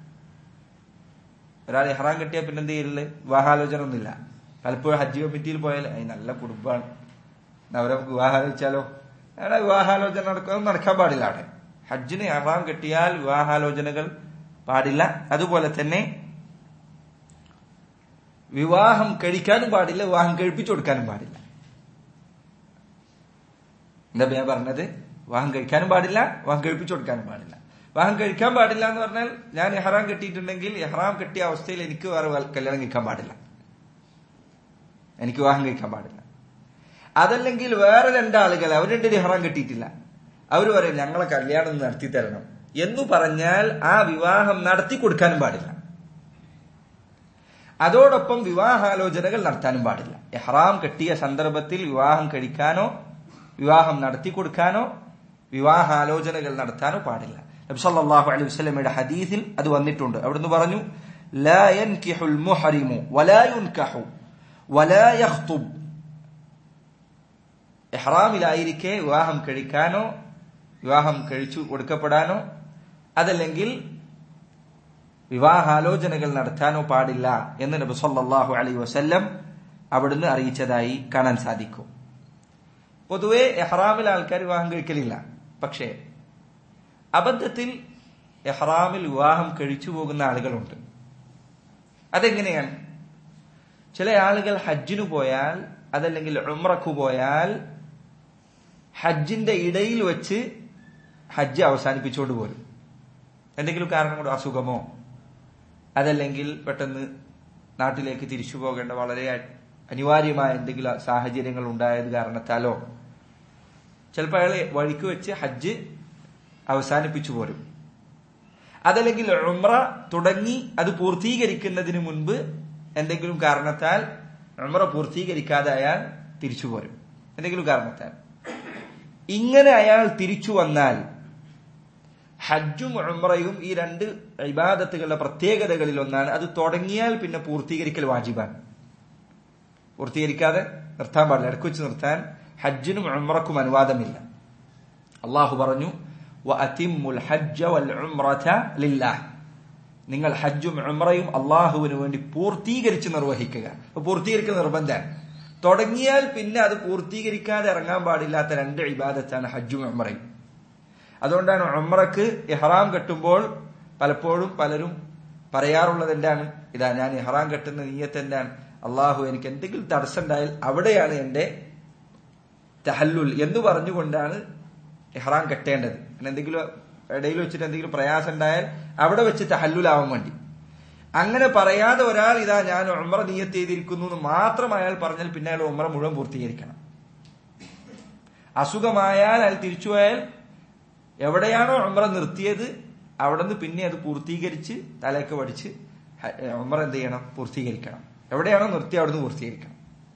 ഒരാൾ ഇഹ്റാം കെട്ടിയ പിന്നെ എന്ത് ചെയ്യില്ല വിവാഹാലോചന ഒന്നുമില്ല പലപ്പോഴും ഹജ്ജ് കമ്മിറ്റിയിൽ പോയാൽ അത് നല്ല കുടുംബമാണ് അവരെ വിവാഹാലോചിച്ചാലോ അവിടെ വിവാഹാലോചന നടക്കുക നടക്കാൻ പാടില്ല അവിടെ ഹജ്ജിന് ഇഹ്റാം കെട്ടിയാൽ വിവാഹാലോചനകൾ പാടില്ല അതുപോലെ തന്നെ വിവാഹം കഴിക്കാനും പാടില്ല വിവാഹം കഴിപ്പിച്ചു കൊടുക്കാനും പാടില്ല എന്താ ഞാൻ പറഞ്ഞത് വിവാഹം കഴിക്കാനും പാടില്ല വിവാഹം കഴിപ്പിച്ചു കൊടുക്കാനും പാടില്ല വിവാഹം കഴിക്കാൻ പാടില്ല എന്ന് പറഞ്ഞാൽ ഞാൻ എഹ്റാം കെട്ടിയിട്ടുണ്ടെങ്കിൽ എഹ്റാം കെട്ടിയ അവസ്ഥയിൽ എനിക്ക് വേറെ കല്യാണം കഴിക്കാൻ പാടില്ല എനിക്ക് വിവാഹം കഴിക്കാൻ പാടില്ല അതല്ലെങ്കിൽ വേറെ രണ്ടാളുകൾ അവർ രണ്ടും എഹ്റാം കെട്ടിയിട്ടില്ല അവർ പറയും ഞങ്ങളെ കല്യാണം നടത്തി തരണം എന്ന് പറഞ്ഞാൽ ആ വിവാഹം നടത്തി കൊടുക്കാനും പാടില്ല അതോടൊപ്പം വിവാഹാലോചനകൾ നടത്താനും പാടില്ല എഹ്റാം കെട്ടിയ സന്ദർഭത്തിൽ വിവാഹം കഴിക്കാനോ വിവാഹം നടത്തി കൊടുക്കാനോ വിവാഹാലോചനകൾ നടത്താനോ പാടില്ല നബ്സല്ലാഹു അലൈഹി വസ്ലമയുടെ ഹദീസിൽ അത് വന്നിട്ടുണ്ട് അവിടുന്ന് പറഞ്ഞു لا ينكح المحرم ولا ينكح ولا يخطب ഇഹ്റാമിലായിരിക്കെ വിവാഹം കഴിക്കാനോ വിവാഹം കഴിച്ചു കൊടുക്കപ്പെടാനോ അതല്ലെങ്കിൽ വിവാഹാലോചനകൾ നടത്താനോ പാടില്ല എന്ന് നബി സല്ലല്ലാഹു അലൈഹി വസല്ലം അവിടുന്ന് അറിയിച്ചതായി കാണാൻ സാധിക്കും പൊതുവെ എഹ്റാമിൽ ആൾക്കാർ വിവാഹം കഴിക്കലില്ല പക്ഷേ അബദ്ധത്തിൽ എഹ്റാമിൽ വിവാഹം കഴിച്ചു പോകുന്ന ആളുകളുണ്ട് അതെങ്ങനെയാണ് ചില ആളുകൾ ഹജ്ജിനു പോയാൽ അതല്ലെങ്കിൽ ഉമ്രക്കു പോയാൽ ഹജ്ജിന്റെ ഇടയിൽ വെച്ച് ഹജ്ജ് അവസാനിപ്പിച്ചുകൊണ്ട് പോരും എന്തെങ്കിലും കാരണം കൊണ്ട് അസുഖമോ അതല്ലെങ്കിൽ പെട്ടെന്ന് നാട്ടിലേക്ക് തിരിച്ചു പോകേണ്ട വളരെ അനിവാര്യമായ എന്തെങ്കിലും സാഹചര്യങ്ങൾ ഉണ്ടായത് കാരണത്താലോ ചിലപ്പോൾ അയാൾ വഴിക്ക് വെച്ച് ഹജ്ജ് അവസാനിപ്പിച്ചു പോരും അതല്ലെങ്കിൽ ഉമ്ര തുടങ്ങി അത് പൂർത്തീകരിക്കുന്നതിന് മുൻപ് എന്തെങ്കിലും കാരണത്താൽ ഉമ്ര പൂർത്തീകരിക്കാതെ അയാൾ തിരിച്ചു പോരും എന്തെങ്കിലും കാരണത്താൽ ഇങ്ങനെ അയാൾ തിരിച്ചു വന്നാൽ ഹജ്ജും ഉമ്രയും ഈ രണ്ട് ഇബാദത്തുകളുടെ പ്രത്യേകതകളിൽ ഒന്നാണ് അത് തുടങ്ങിയാൽ പിന്നെ പൂർത്തീകരിക്കൽ വാജിബാണ് പൂർത്തീകരിക്കാതെ നിർത്താൻ പാടില്ല ഇടയ്ക്ക് വെച്ച് നിർത്താൻ ഹജ്ജിനും ഉമ്രക്കും അനുവാദമില്ല അള്ളാഹു പറഞ്ഞു നിങ്ങൾ ഹജ്ജും ഉമ്രയും അള്ളാഹുവിന് വേണ്ടി പൂർത്തീകരിച്ച് നിർവഹിക്കുക പൂർത്തീകരിക്കുന്ന നിർബന്ധമാണ് തുടങ്ങിയാൽ പിന്നെ അത് പൂർത്തീകരിക്കാതെ ഇറങ്ങാൻ പാടില്ലാത്ത രണ്ട് ഇബാദത്താണ് ഹജ്ജും ഉമ്രയും അതുകൊണ്ടാണ് ഉമ്രക്ക് ഇഹ്റാം കെട്ടുമ്പോൾ പലപ്പോഴും പലരും പറയാറുള്ളത് എന്താണ് ഇതാ ഞാൻ ഇഹ്റാം കെട്ടുന്ന നീയത്ത് എന്താണ് അള്ളാഹു എനിക്ക് എന്തെങ്കിലും തടസ്സം ഉണ്ടായാൽ അവിടെയാണ് എന്റെ തഹല്ലുൽ എന്ന് പറഞ്ഞുകൊണ്ടാണ് ഇഹ്റാം കെട്ടേണ്ടത് എന്തെങ്കിലും ഇടയിൽ വെച്ചിട്ട് എന്തെങ്കിലും പ്രയാസം ഉണ്ടായാൽ അവിടെ വെച്ച് തഹല്ലുലാവാൻ വേണ്ടി അങ്ങനെ പറയാതെ ഒരാൾ ഇതാ ഞാൻ ഉമ്ര നീയത്ത് ചെയ്തിരിക്കുന്നു എന്ന് മാത്രം അയാൾ പറഞ്ഞാൽ പിന്നെ അയാൾ ഉമ്ര മുഴുവൻ പൂർത്തീകരിക്കണം അസുഖമായാൽ അയാൾ തിരിച്ചു പോയാൽ എവിടെയാണോ ഉമ്ര നിർത്തിയത് അവിടെ നിന്ന് പിന്നെ അത് പൂർത്തീകരിച്ച് തലയൊക്കെ പഠിച്ച് ഉമ്ര എന്ത് ചെയ്യണം പൂർത്തീകരിക്കണം എവിടെയാണോ നിർത്തി അവിടെ നിന്ന് പൂർത്തീകരിക്കണം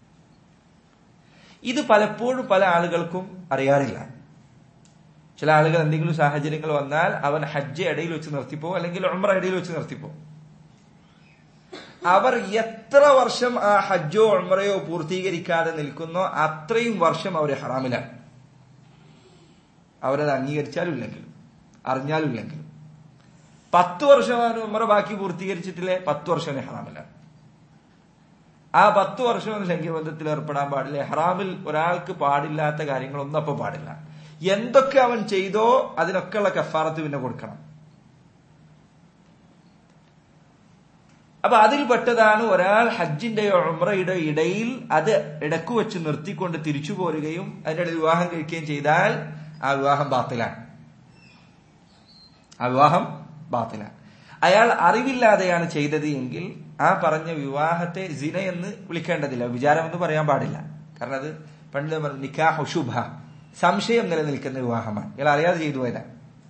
ഇത് പലപ്പോഴും പല ആളുകൾക്കും അറിയാറില്ല ചില ആളുകൾ എന്തെങ്കിലും സാഹചര്യങ്ങൾ വന്നാൽ അവൻ ഹജ്ജ് ഇടയിൽ വെച്ച് നിർത്തിപ്പോ അല്ലെങ്കിൽ ഉമ്ര ഇടയിൽ വെച്ച് നിർത്തിപ്പോ അവർ എത്ര വർഷം ആ ഹജ്ജോ ഉമ്രയോ പൂർത്തീകരിക്കാതെ നിൽക്കുന്നോ അത്രയും വർഷം അവർ ഹറാമിലാണ് അവരത് അംഗീകരിച്ചാലും ഇല്ലെങ്കിലും അറിഞ്ഞാലും ഇല്ലെങ്കിലും പത്ത് വർഷം അവൻ ഉമ്ര ബാക്കി പൂർത്തീകരിച്ചിട്ടില്ലേ പത്ത് വർഷം ഹറാമിലാണ് ആ പത്ത് വർഷം ലംഘ്യബന്ധത്തിൽ ഏർപ്പെടാൻ പാടില്ല ഹറാമിൽ ഒരാൾക്ക് പാടില്ലാത്ത കാര്യങ്ങളൊന്നും അപ്പൊ പാടില്ല എന്തൊക്കെ അവൻ ചെയ്തോ അതിനൊക്കെയുള്ള കഫാറത്ത് പിന്നെ കൊടുക്കണം അപ്പൊ അതിൽപ്പെട്ടതാണ് ഒരാൾ ഹജ്ജിന്റെയോ ഉമ്രയുടെ ഇടയിൽ അത് ഇടക്കു വെച്ച് നിർത്തിക്കൊണ്ട് തിരിച്ചു പോരുകയും അതിന്റെ ഇടയിൽ വിവാഹം കഴിക്കുകയും ചെയ്താൽ ആ വിവാഹം ബാത്തിലാണ് ആ വിവാഹം ബാത്തിലാണ് അയാൾ അറിവില്ലാതെയാണ് ചെയ്തത് എങ്കിൽ ആ പറഞ്ഞ വിവാഹത്തെ സിന എന്ന് വിളിക്കേണ്ടതില്ല വിചാരം എന്ന് പറയാൻ പാടില്ല കാരണം അത് പണ്ട് പറഞ്ഞു നിക്കാഹ് ശുഭ സംശയം നിലനിൽക്കുന്ന വിവാഹമാണ് ഇയാൾ അറിയാതെ ചെയ്തു പോയതാണ്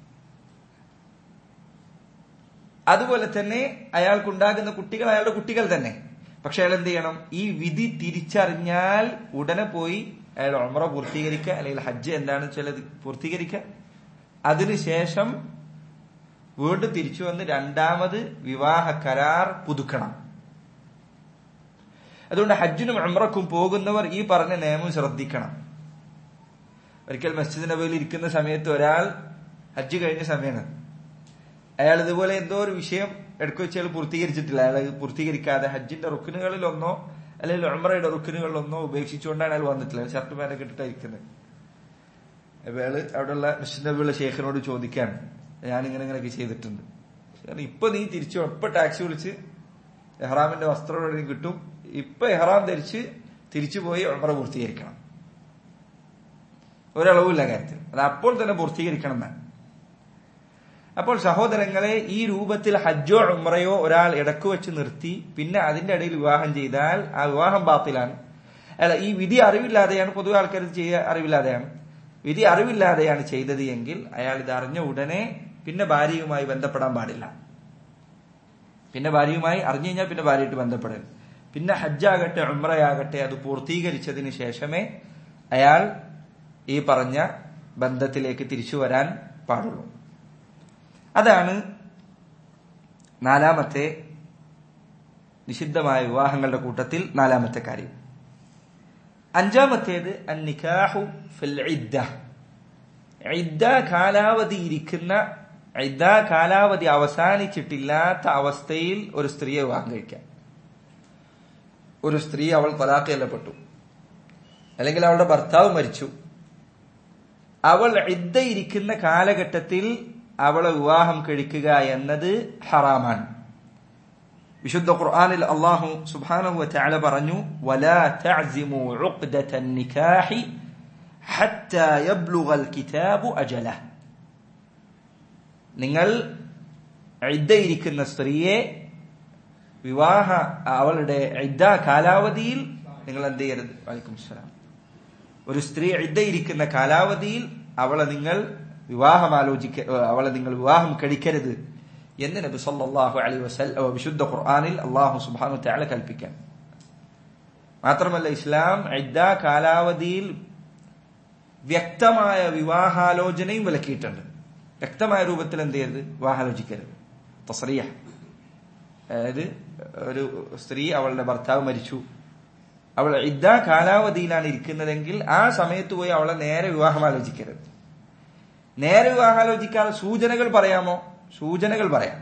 അതുപോലെ തന്നെ അയാൾക്കുണ്ടാകുന്ന കുട്ടികൾ അയാളുടെ കുട്ടികൾ തന്നെ പക്ഷെ അയാൾ എന്ത് ചെയ്യണം ഈ വിധി തിരിച്ചറിഞ്ഞാൽ ഉടനെ പോയി അയാൾ ഒമറ പൂർത്തീകരിക്കുക അല്ലെങ്കിൽ ഹജ്ജ് എന്താണെന്ന് വെച്ചാൽ പൂർത്തീകരിക്കുക അതിനുശേഷം വീണ്ടും തിരിച്ചു വന്ന് രണ്ടാമത് വിവാഹ കരാർ പുതുക്കണം അതുകൊണ്ട് ഹജ്ജിനും ഉമ്രക്കും പോകുന്നവർ ഈ പറഞ്ഞ നിയമം ശ്രദ്ധിക്കണം ഒരിക്കൽ മസ്ജിദ് നബിയിൽ ഇരിക്കുന്ന സമയത്ത് ഒരാൾ ഹജ്ജ് കഴിഞ്ഞ സമയമാണ് അയാൾ ഇതുപോലെ എന്തോ ഒരു വിഷയം എടുക്കു വെച്ച് അയാൾ പൂർത്തീകരിച്ചിട്ടില്ല അയാൾ പൂർത്തീകരിക്കാതെ ഹജ്ജിന്റെ റുക്കിനുകളിൽ ഒന്നോ അല്ലെങ്കിൽ ഉമ്രയുടെ റുക്കിനുകളിൽ ഒന്നോ ഉപേക്ഷിച്ചുകൊണ്ടാണ് അയാൾ വന്നിട്ടില്ല ഷർട്ട് പാൻറ്റൊക്കെ ഇട്ടിട്ടായിരിക്കുന്നത് അപ്പൊ അയാള് അവിടെയുള്ള മസ്ജിദ് നബിയുള്ള ഷേഖിനോട് ചോദിക്കാണ് ഞാൻ ഇങ്ങനെ ഇങ്ങനെയൊക്കെ ചെയ്തിട്ടുണ്ട് കാരണം ഇപ്പൊ നീ തിരിച്ചു ഇപ്പൊ ടാക്സി വിളിച്ച് എഹ്റാമിന്റെ വസ്ത്രം കിട്ടും ഇപ്പൊ എഹ്റാം ധരിച്ച് തിരിച്ചു പോയി ഉമ്ര പൂർത്തീകരിക്കണം ഒരളവില്ല കാര്യത്തിൽ അത് അപ്പോൾ തന്നെ പൂർത്തീകരിക്കണം എന്നാണ് അപ്പോൾ സഹോദരങ്ങളെ ഈ രൂപത്തിൽ ഹജ്ജോ ഉമ്രയോ ഒരാൾ ഇടക്ക് വെച്ച് നിർത്തി പിന്നെ അതിന്റെ ഇടയിൽ വിവാഹം ചെയ്താൽ ആ വിവാഹം ബാത്തിലാണ് അല്ല ഈ വിധി അറിവില്ലാതെയാണ് പൊതുവെ ആൾക്കാർ ചെയ്യുക അറിവില്ലാതെയാണ് വിധി അറിവില്ലാതെയാണ് ചെയ്തത് എങ്കിൽ അയാൾ ഇത് അറിഞ്ഞ ഉടനെ പിന്നെ ഭാര്യയുമായി ബന്ധപ്പെടാൻ പാടില്ല പിന്നെ ഭാര്യയുമായി അറിഞ്ഞു കഴിഞ്ഞാൽ പിന്നെ ഭാര്യയായിട്ട് ബന്ധപ്പെടരുത് പിന്നെ ഹജ്ജാകട്ടെ ഉമ്രയാകട്ടെ അത് പൂർത്തീകരിച്ചതിന് ശേഷമേ അയാൾ ഈ പറഞ്ഞ ബന്ധത്തിലേക്ക് തിരിച്ചു വരാൻ പാടുള്ളൂ അതാണ് നാലാമത്തെ നിഷിദ്ധമായ വിവാഹങ്ങളുടെ കൂട്ടത്തിൽ നാലാമത്തെ കാര്യം അഞ്ചാമത്തേത് അന്നിക്കാഹു ഫിൽ ഇദ്ദ ഇദ്ദ കാലാവധി ഇരിക്കുന്ന ഇദ്ദ കാലാവധി അവസാനിച്ചിട്ടില്ലാത്ത അവസ്ഥയിൽ ഒരു സ്ത്രീയെ വിവാഹം കഴിക്കാം ഒരു സ്ത്രീ അവൾ തലാഖ് ചെല്ലപ്പെട്ടു അല്ലെങ്കിൽ അവളുടെ ഭർത്താവ് മരിച്ചു അവൾ ഇദ്ദ ഇരിക്കുന്ന കാലഘട്ടത്തിൽ അവളെ വിവാഹം കഴിക്കുക എന്നത് ഹറാമാണ് വിശുദ്ധ ഖുർആനിൽ അള്ളാഹു സുബ്ഹാനഹു വതആല പറഞ്ഞു വലാ തഅസിമു ഉഖ്ദതൻ നികാഹി ഹത്താ യബ്ലുഗൽ കിതാബു അജല നിങ്ങൾ ഇരിക്കുന്ന സ്ത്രീയെ വിവാഹ അവളുടെ ഇദ്ദ കാലാവധിയിൽ നിങ്ങൾ എന്ത് ചെയ്യരുത് വലൈക്കും സലാം ഒരു സ്ത്രീ ഇരിക്കുന്ന കാലാവധിയിൽ അവളെ നിങ്ങൾ വിവാഹം ആലോചിക്ക അവളെ നിങ്ങൾ വിവാഹം കഴിക്കരുത് എന്ന് നബി സല്ലല്ലാഹു അലൈഹി വസല്ലം വിശുദ്ധ ഖുർആനിൽ അള്ളാഹു സുബ്ഹാനഹു തആല കൽപ്പിക്കാൻ മാത്രമല്ല ഇസ്ലാം ഇദ്ദ കാലാവധിയിൽ വ്യക്തമായ വിവാഹാലോചനയും വിലക്കിയിട്ടുണ്ട് വ്യക്തമായ രൂപത്തിൽ എന്ത് ചെയ്യരുത് വിവാഹാലോചിക്കരുത് തസ്രിയ അതായത് ഒരു സ്ത്രീ അവളുടെ ഭർത്താവ് മരിച്ചു അവൾ ഇദ്ദ കാലാവധിയിലാണ് ഇരിക്കുന്നതെങ്കിൽ ആ സമയത്ത് പോയി അവളെ നേരെ വിവാഹം ആലോചിക്കരുത് നേരെ വിവാഹാലോചിക്കാതെ സൂചനകൾ പറയാമോ സൂചനകൾ പറയാം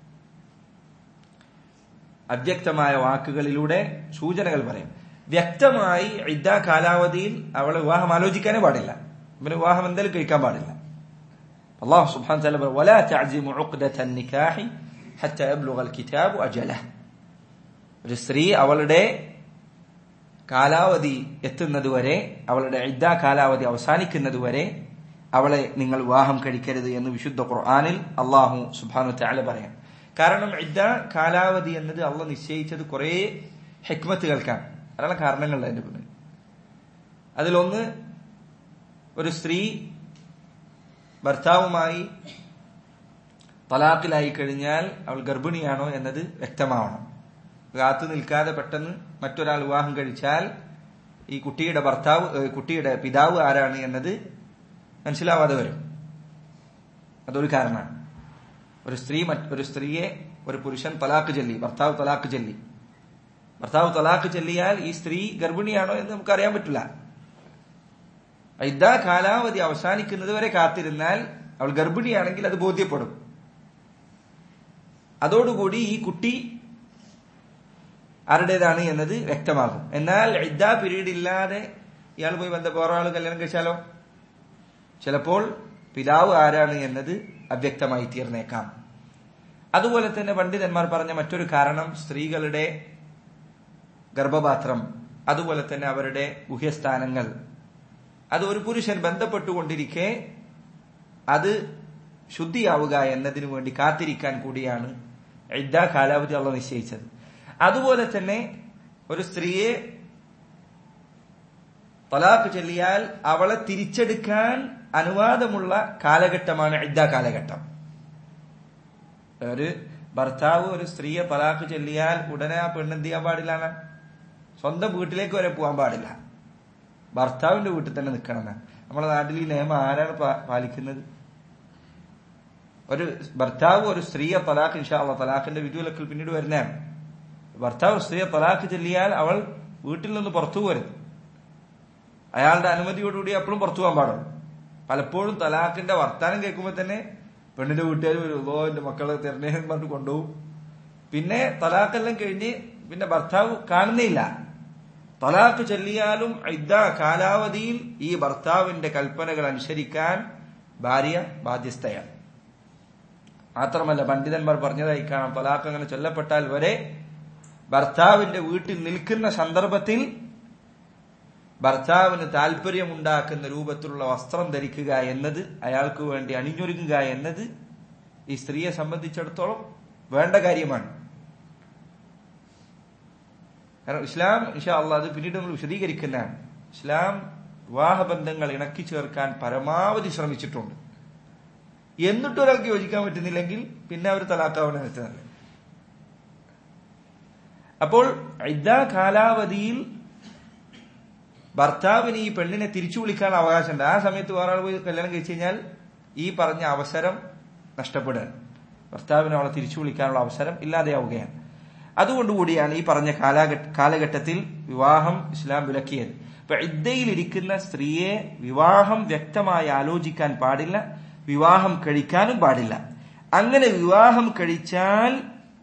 അവ്യക്തമായ വാക്കുകളിലൂടെ സൂചനകൾ പറയാം വ്യക്തമായി ഇദ്ദ കാലാവധിയിൽ അവളെ വിവാഹം ആലോചിക്കാനേ പാടില്ല ഇവന് വിവാഹം എന്തായാലും കഴിക്കാൻ പാടില്ല അള്ളാഹു സുബ്ഹാൻ തആല വലാ തഅസിമു ഉഖ്ദതൻ നികാഹി ഹത്താ യബ്ലുഗൽ കിതാബു അജലഹ് ഒരു സ്ത്രീ അവളുടെ കാലാവധി എത്തുന്നതുവരെ അവളുടെ ഇദ്ദ കാലാവധി അവസാനിക്കുന്നതുവരെ അവളെ നിങ്ങൾ വിവാഹം കഴിക്കരുത് എന്ന് വിശുദ്ധ ഖുർആാനിൽ അള്ളാഹു സുബാനു താല പറയാം കാരണം ഇദ്ദ കാലാവധി എന്നത് അള്ള നിശ്ചയിച്ചത് കുറെ ഹെക്മത്തുകൾക്കാണ് ധാരാളം കാരണങ്ങളുണ്ട് അതിന്റെ പിന്നിൽ അതിലൊന്ന് ഒരു സ്ത്രീ ഭർത്താവുമായി തലാഖിലായി കഴിഞ്ഞാൽ അവൾ ഗർഭിണിയാണോ എന്നത് വ്യക്തമാവണം കാത്തു നിൽക്കാതെ പെട്ടെന്ന് മറ്റൊരാൾ വിവാഹം കഴിച്ചാൽ ഈ കുട്ടിയുടെ ഭർത്താവ് കുട്ടിയുടെ പിതാവ് ആരാണ് എന്നത് മനസ്സിലാവാതെ വരും അതൊരു കാരണമാണ് ഒരു സ്ത്രീ ഒരു സ്ത്രീയെ ഒരു പുരുഷൻ തലാക്ക് ചൊല്ലി ഭർത്താവ് തലാക്ക് ചൊല്ലി ഭർത്താവ് തലാക്ക് ചൊല്ലിയാൽ ഈ സ്ത്രീ ഗർഭിണിയാണോ എന്ന് നമുക്ക് അറിയാൻ പറ്റില്ല ഇദ്ദ കാലാവധി അവസാനിക്കുന്നത് വരെ കാത്തിരുന്നാൽ അവൾ ഗർഭിണിയാണെങ്കിൽ അത് ബോധ്യപ്പെടും അതോടുകൂടി ഈ കുട്ടി ആരുടേതാണ് എന്നത് വ്യക്തമാകും എന്നാൽ ഇദ്ദ പീരീഡ് ഇല്ലാതെ ഇയാൾ പോയി ബന്ധ വേറൊരാൾ കല്യാണം കഴിച്ചാലോ ചിലപ്പോൾ പിതാവ് ആരാണ് എന്നത് അവ്യക്തമായി തീർന്നേക്കാം അതുപോലെ തന്നെ പണ്ഡിതന്മാർ പറഞ്ഞ മറ്റൊരു കാരണം സ്ത്രീകളുടെ ഗർഭപാത്രം അതുപോലെ തന്നെ അവരുടെ ഗുഹ്യസ്ഥാനങ്ങൾ അത് ഒരു പുരുഷൻ ബന്ധപ്പെട്ടുകൊണ്ടിരിക്കെ അത് ശുദ്ധിയാവുക എന്നതിനു വേണ്ടി കാത്തിരിക്കാൻ കൂടിയാണ് ഇദ്ദ കാലാവധി അള്ള നിശ്ചയിച്ചത് അതുപോലെ തന്നെ ഒരു സ്ത്രീയെ തലാഖ് ചൊല്ലിയാൽ അവളെ തിരിച്ചെടുക്കാൻ അനുവാദമുള്ള കാലഘട്ടമാണ് ഇദ്ദ കാലഘട്ടം ഒരു ഭർത്താവ് ഒരു സ്ത്രീയെ തലാഖ് ചൊല്ലിയാൽ ഉടനെ ആ പെണ്ണെന്ത് ചെയ്യാൻ പാടില്ലാണ് സ്വന്തം വീട്ടിലേക്ക് വരെ പോകാൻ പാടില്ല ഭർത്താവിന്റെ വീട്ടിൽ തന്നെ നിൽക്കണം നമ്മുടെ നാട്ടിൽ ഈ നിയമം ആരാണ് പാലിക്കുന്നത് ഒരു ഭർത്താവ് ഒരു സ്ത്രീയെ തലാഖ് ഇൻഷാള്ള തലാഖിന്റെ വിധുവിലൊക്കെ പിന്നീട് വരുന്നതാണ് ഭർത്താവ് സ്ത്രീയെ തലാഖ് ചൊല്ലിയാൽ അവൾ വീട്ടിൽ നിന്ന് പുറത്തു പോരുത് അയാളുടെ അനുമതിയോടുകൂടി എപ്പോഴും പുറത്തു പോകാൻ പാടുള്ളൂ പലപ്പോഴും തലാഖിന്റെ വർത്താനം കേൾക്കുമ്പോൾ തന്നെ പെണ്ണിന്റെ വീട്ടുകാർ വരും ഓ എന്റെ മക്കളെ തെരഞ്ഞെടുപ്പ് പറഞ്ഞിട്ട് കൊണ്ടുപോകും പിന്നെ തലാഖെല്ലാം കഴിഞ്ഞ് പിന്നെ ഭർത്താവ് കാണുന്നില്ല തലാഖ് ചൊല്ലിയാലും ഇദ്ദ കാലാവധിയിൽ ഈ ഭർത്താവിന്റെ കൽപ്പനകൾ അനുസരിക്കാൻ ഭാര്യ ബാധ്യസ്ഥയാണ് മാത്രമല്ല പണ്ഡിതന്മാർ പറഞ്ഞതായി കാണാം തലാഖ് അങ്ങനെ ചൊല്ലപ്പെട്ടാൽ വരെ ഭർത്താവിന്റെ വീട്ടിൽ നിൽക്കുന്ന സന്ദർഭത്തിൽ ഭർത്താവിന് താല്പര്യമുണ്ടാക്കുന്ന രൂപത്തിലുള്ള വസ്ത്രം ധരിക്കുക എന്നത് അയാൾക്ക് വേണ്ടി അണിഞ്ഞൊരുങ്ങുക എന്നത് ഈ സ്ത്രീയെ സംബന്ധിച്ചിടത്തോളം വേണ്ട കാര്യമാണ് കാരണം ഇസ്ലാം ഇൻഷാ അള്ളാഹ് അത് പിന്നീട് നമ്മൾ വിശദീകരിക്കുന്നതാണ് ഇസ്ലാം വിവാഹബന്ധങ്ങൾ ഇണക്കി ചേർക്കാൻ പരമാവധി ശ്രമിച്ചിട്ടുണ്ട് എന്നിട്ട് ഒരാൾക്ക് യോജിക്കാൻ പറ്റുന്നില്ലെങ്കിൽ പിന്നെ അവർ തലാക്കാവണ എത്തുന്നത് അപ്പോൾ ഇദ്ദ കാലാവധിയിൽ ഭർത്താവിന് ഈ പെണ്ണിനെ തിരിച്ചു വിളിക്കാൻ അവകാശമുണ്ട് ആ സമയത്ത് വേറെ ആൾ പോയി കല്യാണം കഴിച്ചു കഴിഞ്ഞാൽ ഈ പറഞ്ഞ അവസരം നഷ്ടപ്പെടുകയാണ് ഭർത്താവിനെ അവളെ തിരിച്ചു വിളിക്കാനുള്ള അവസരം ഇല്ലാതെയാവുകയാണ് അതുകൊണ്ടുകൂടിയാണ് ഈ പറഞ്ഞ കാലഘട്ട കാലഘട്ടത്തിൽ വിവാഹം ഇസ്ലാം വിലക്കിയത് ഇപ്പൊ ഇദ്ദയിലിരിക്കുന്ന സ്ത്രീയെ വിവാഹം വ്യക്തമായി ആലോചിക്കാൻ പാടില്ല വിവാഹം കഴിക്കാനും പാടില്ല അങ്ങനെ വിവാഹം കഴിച്ചാൽ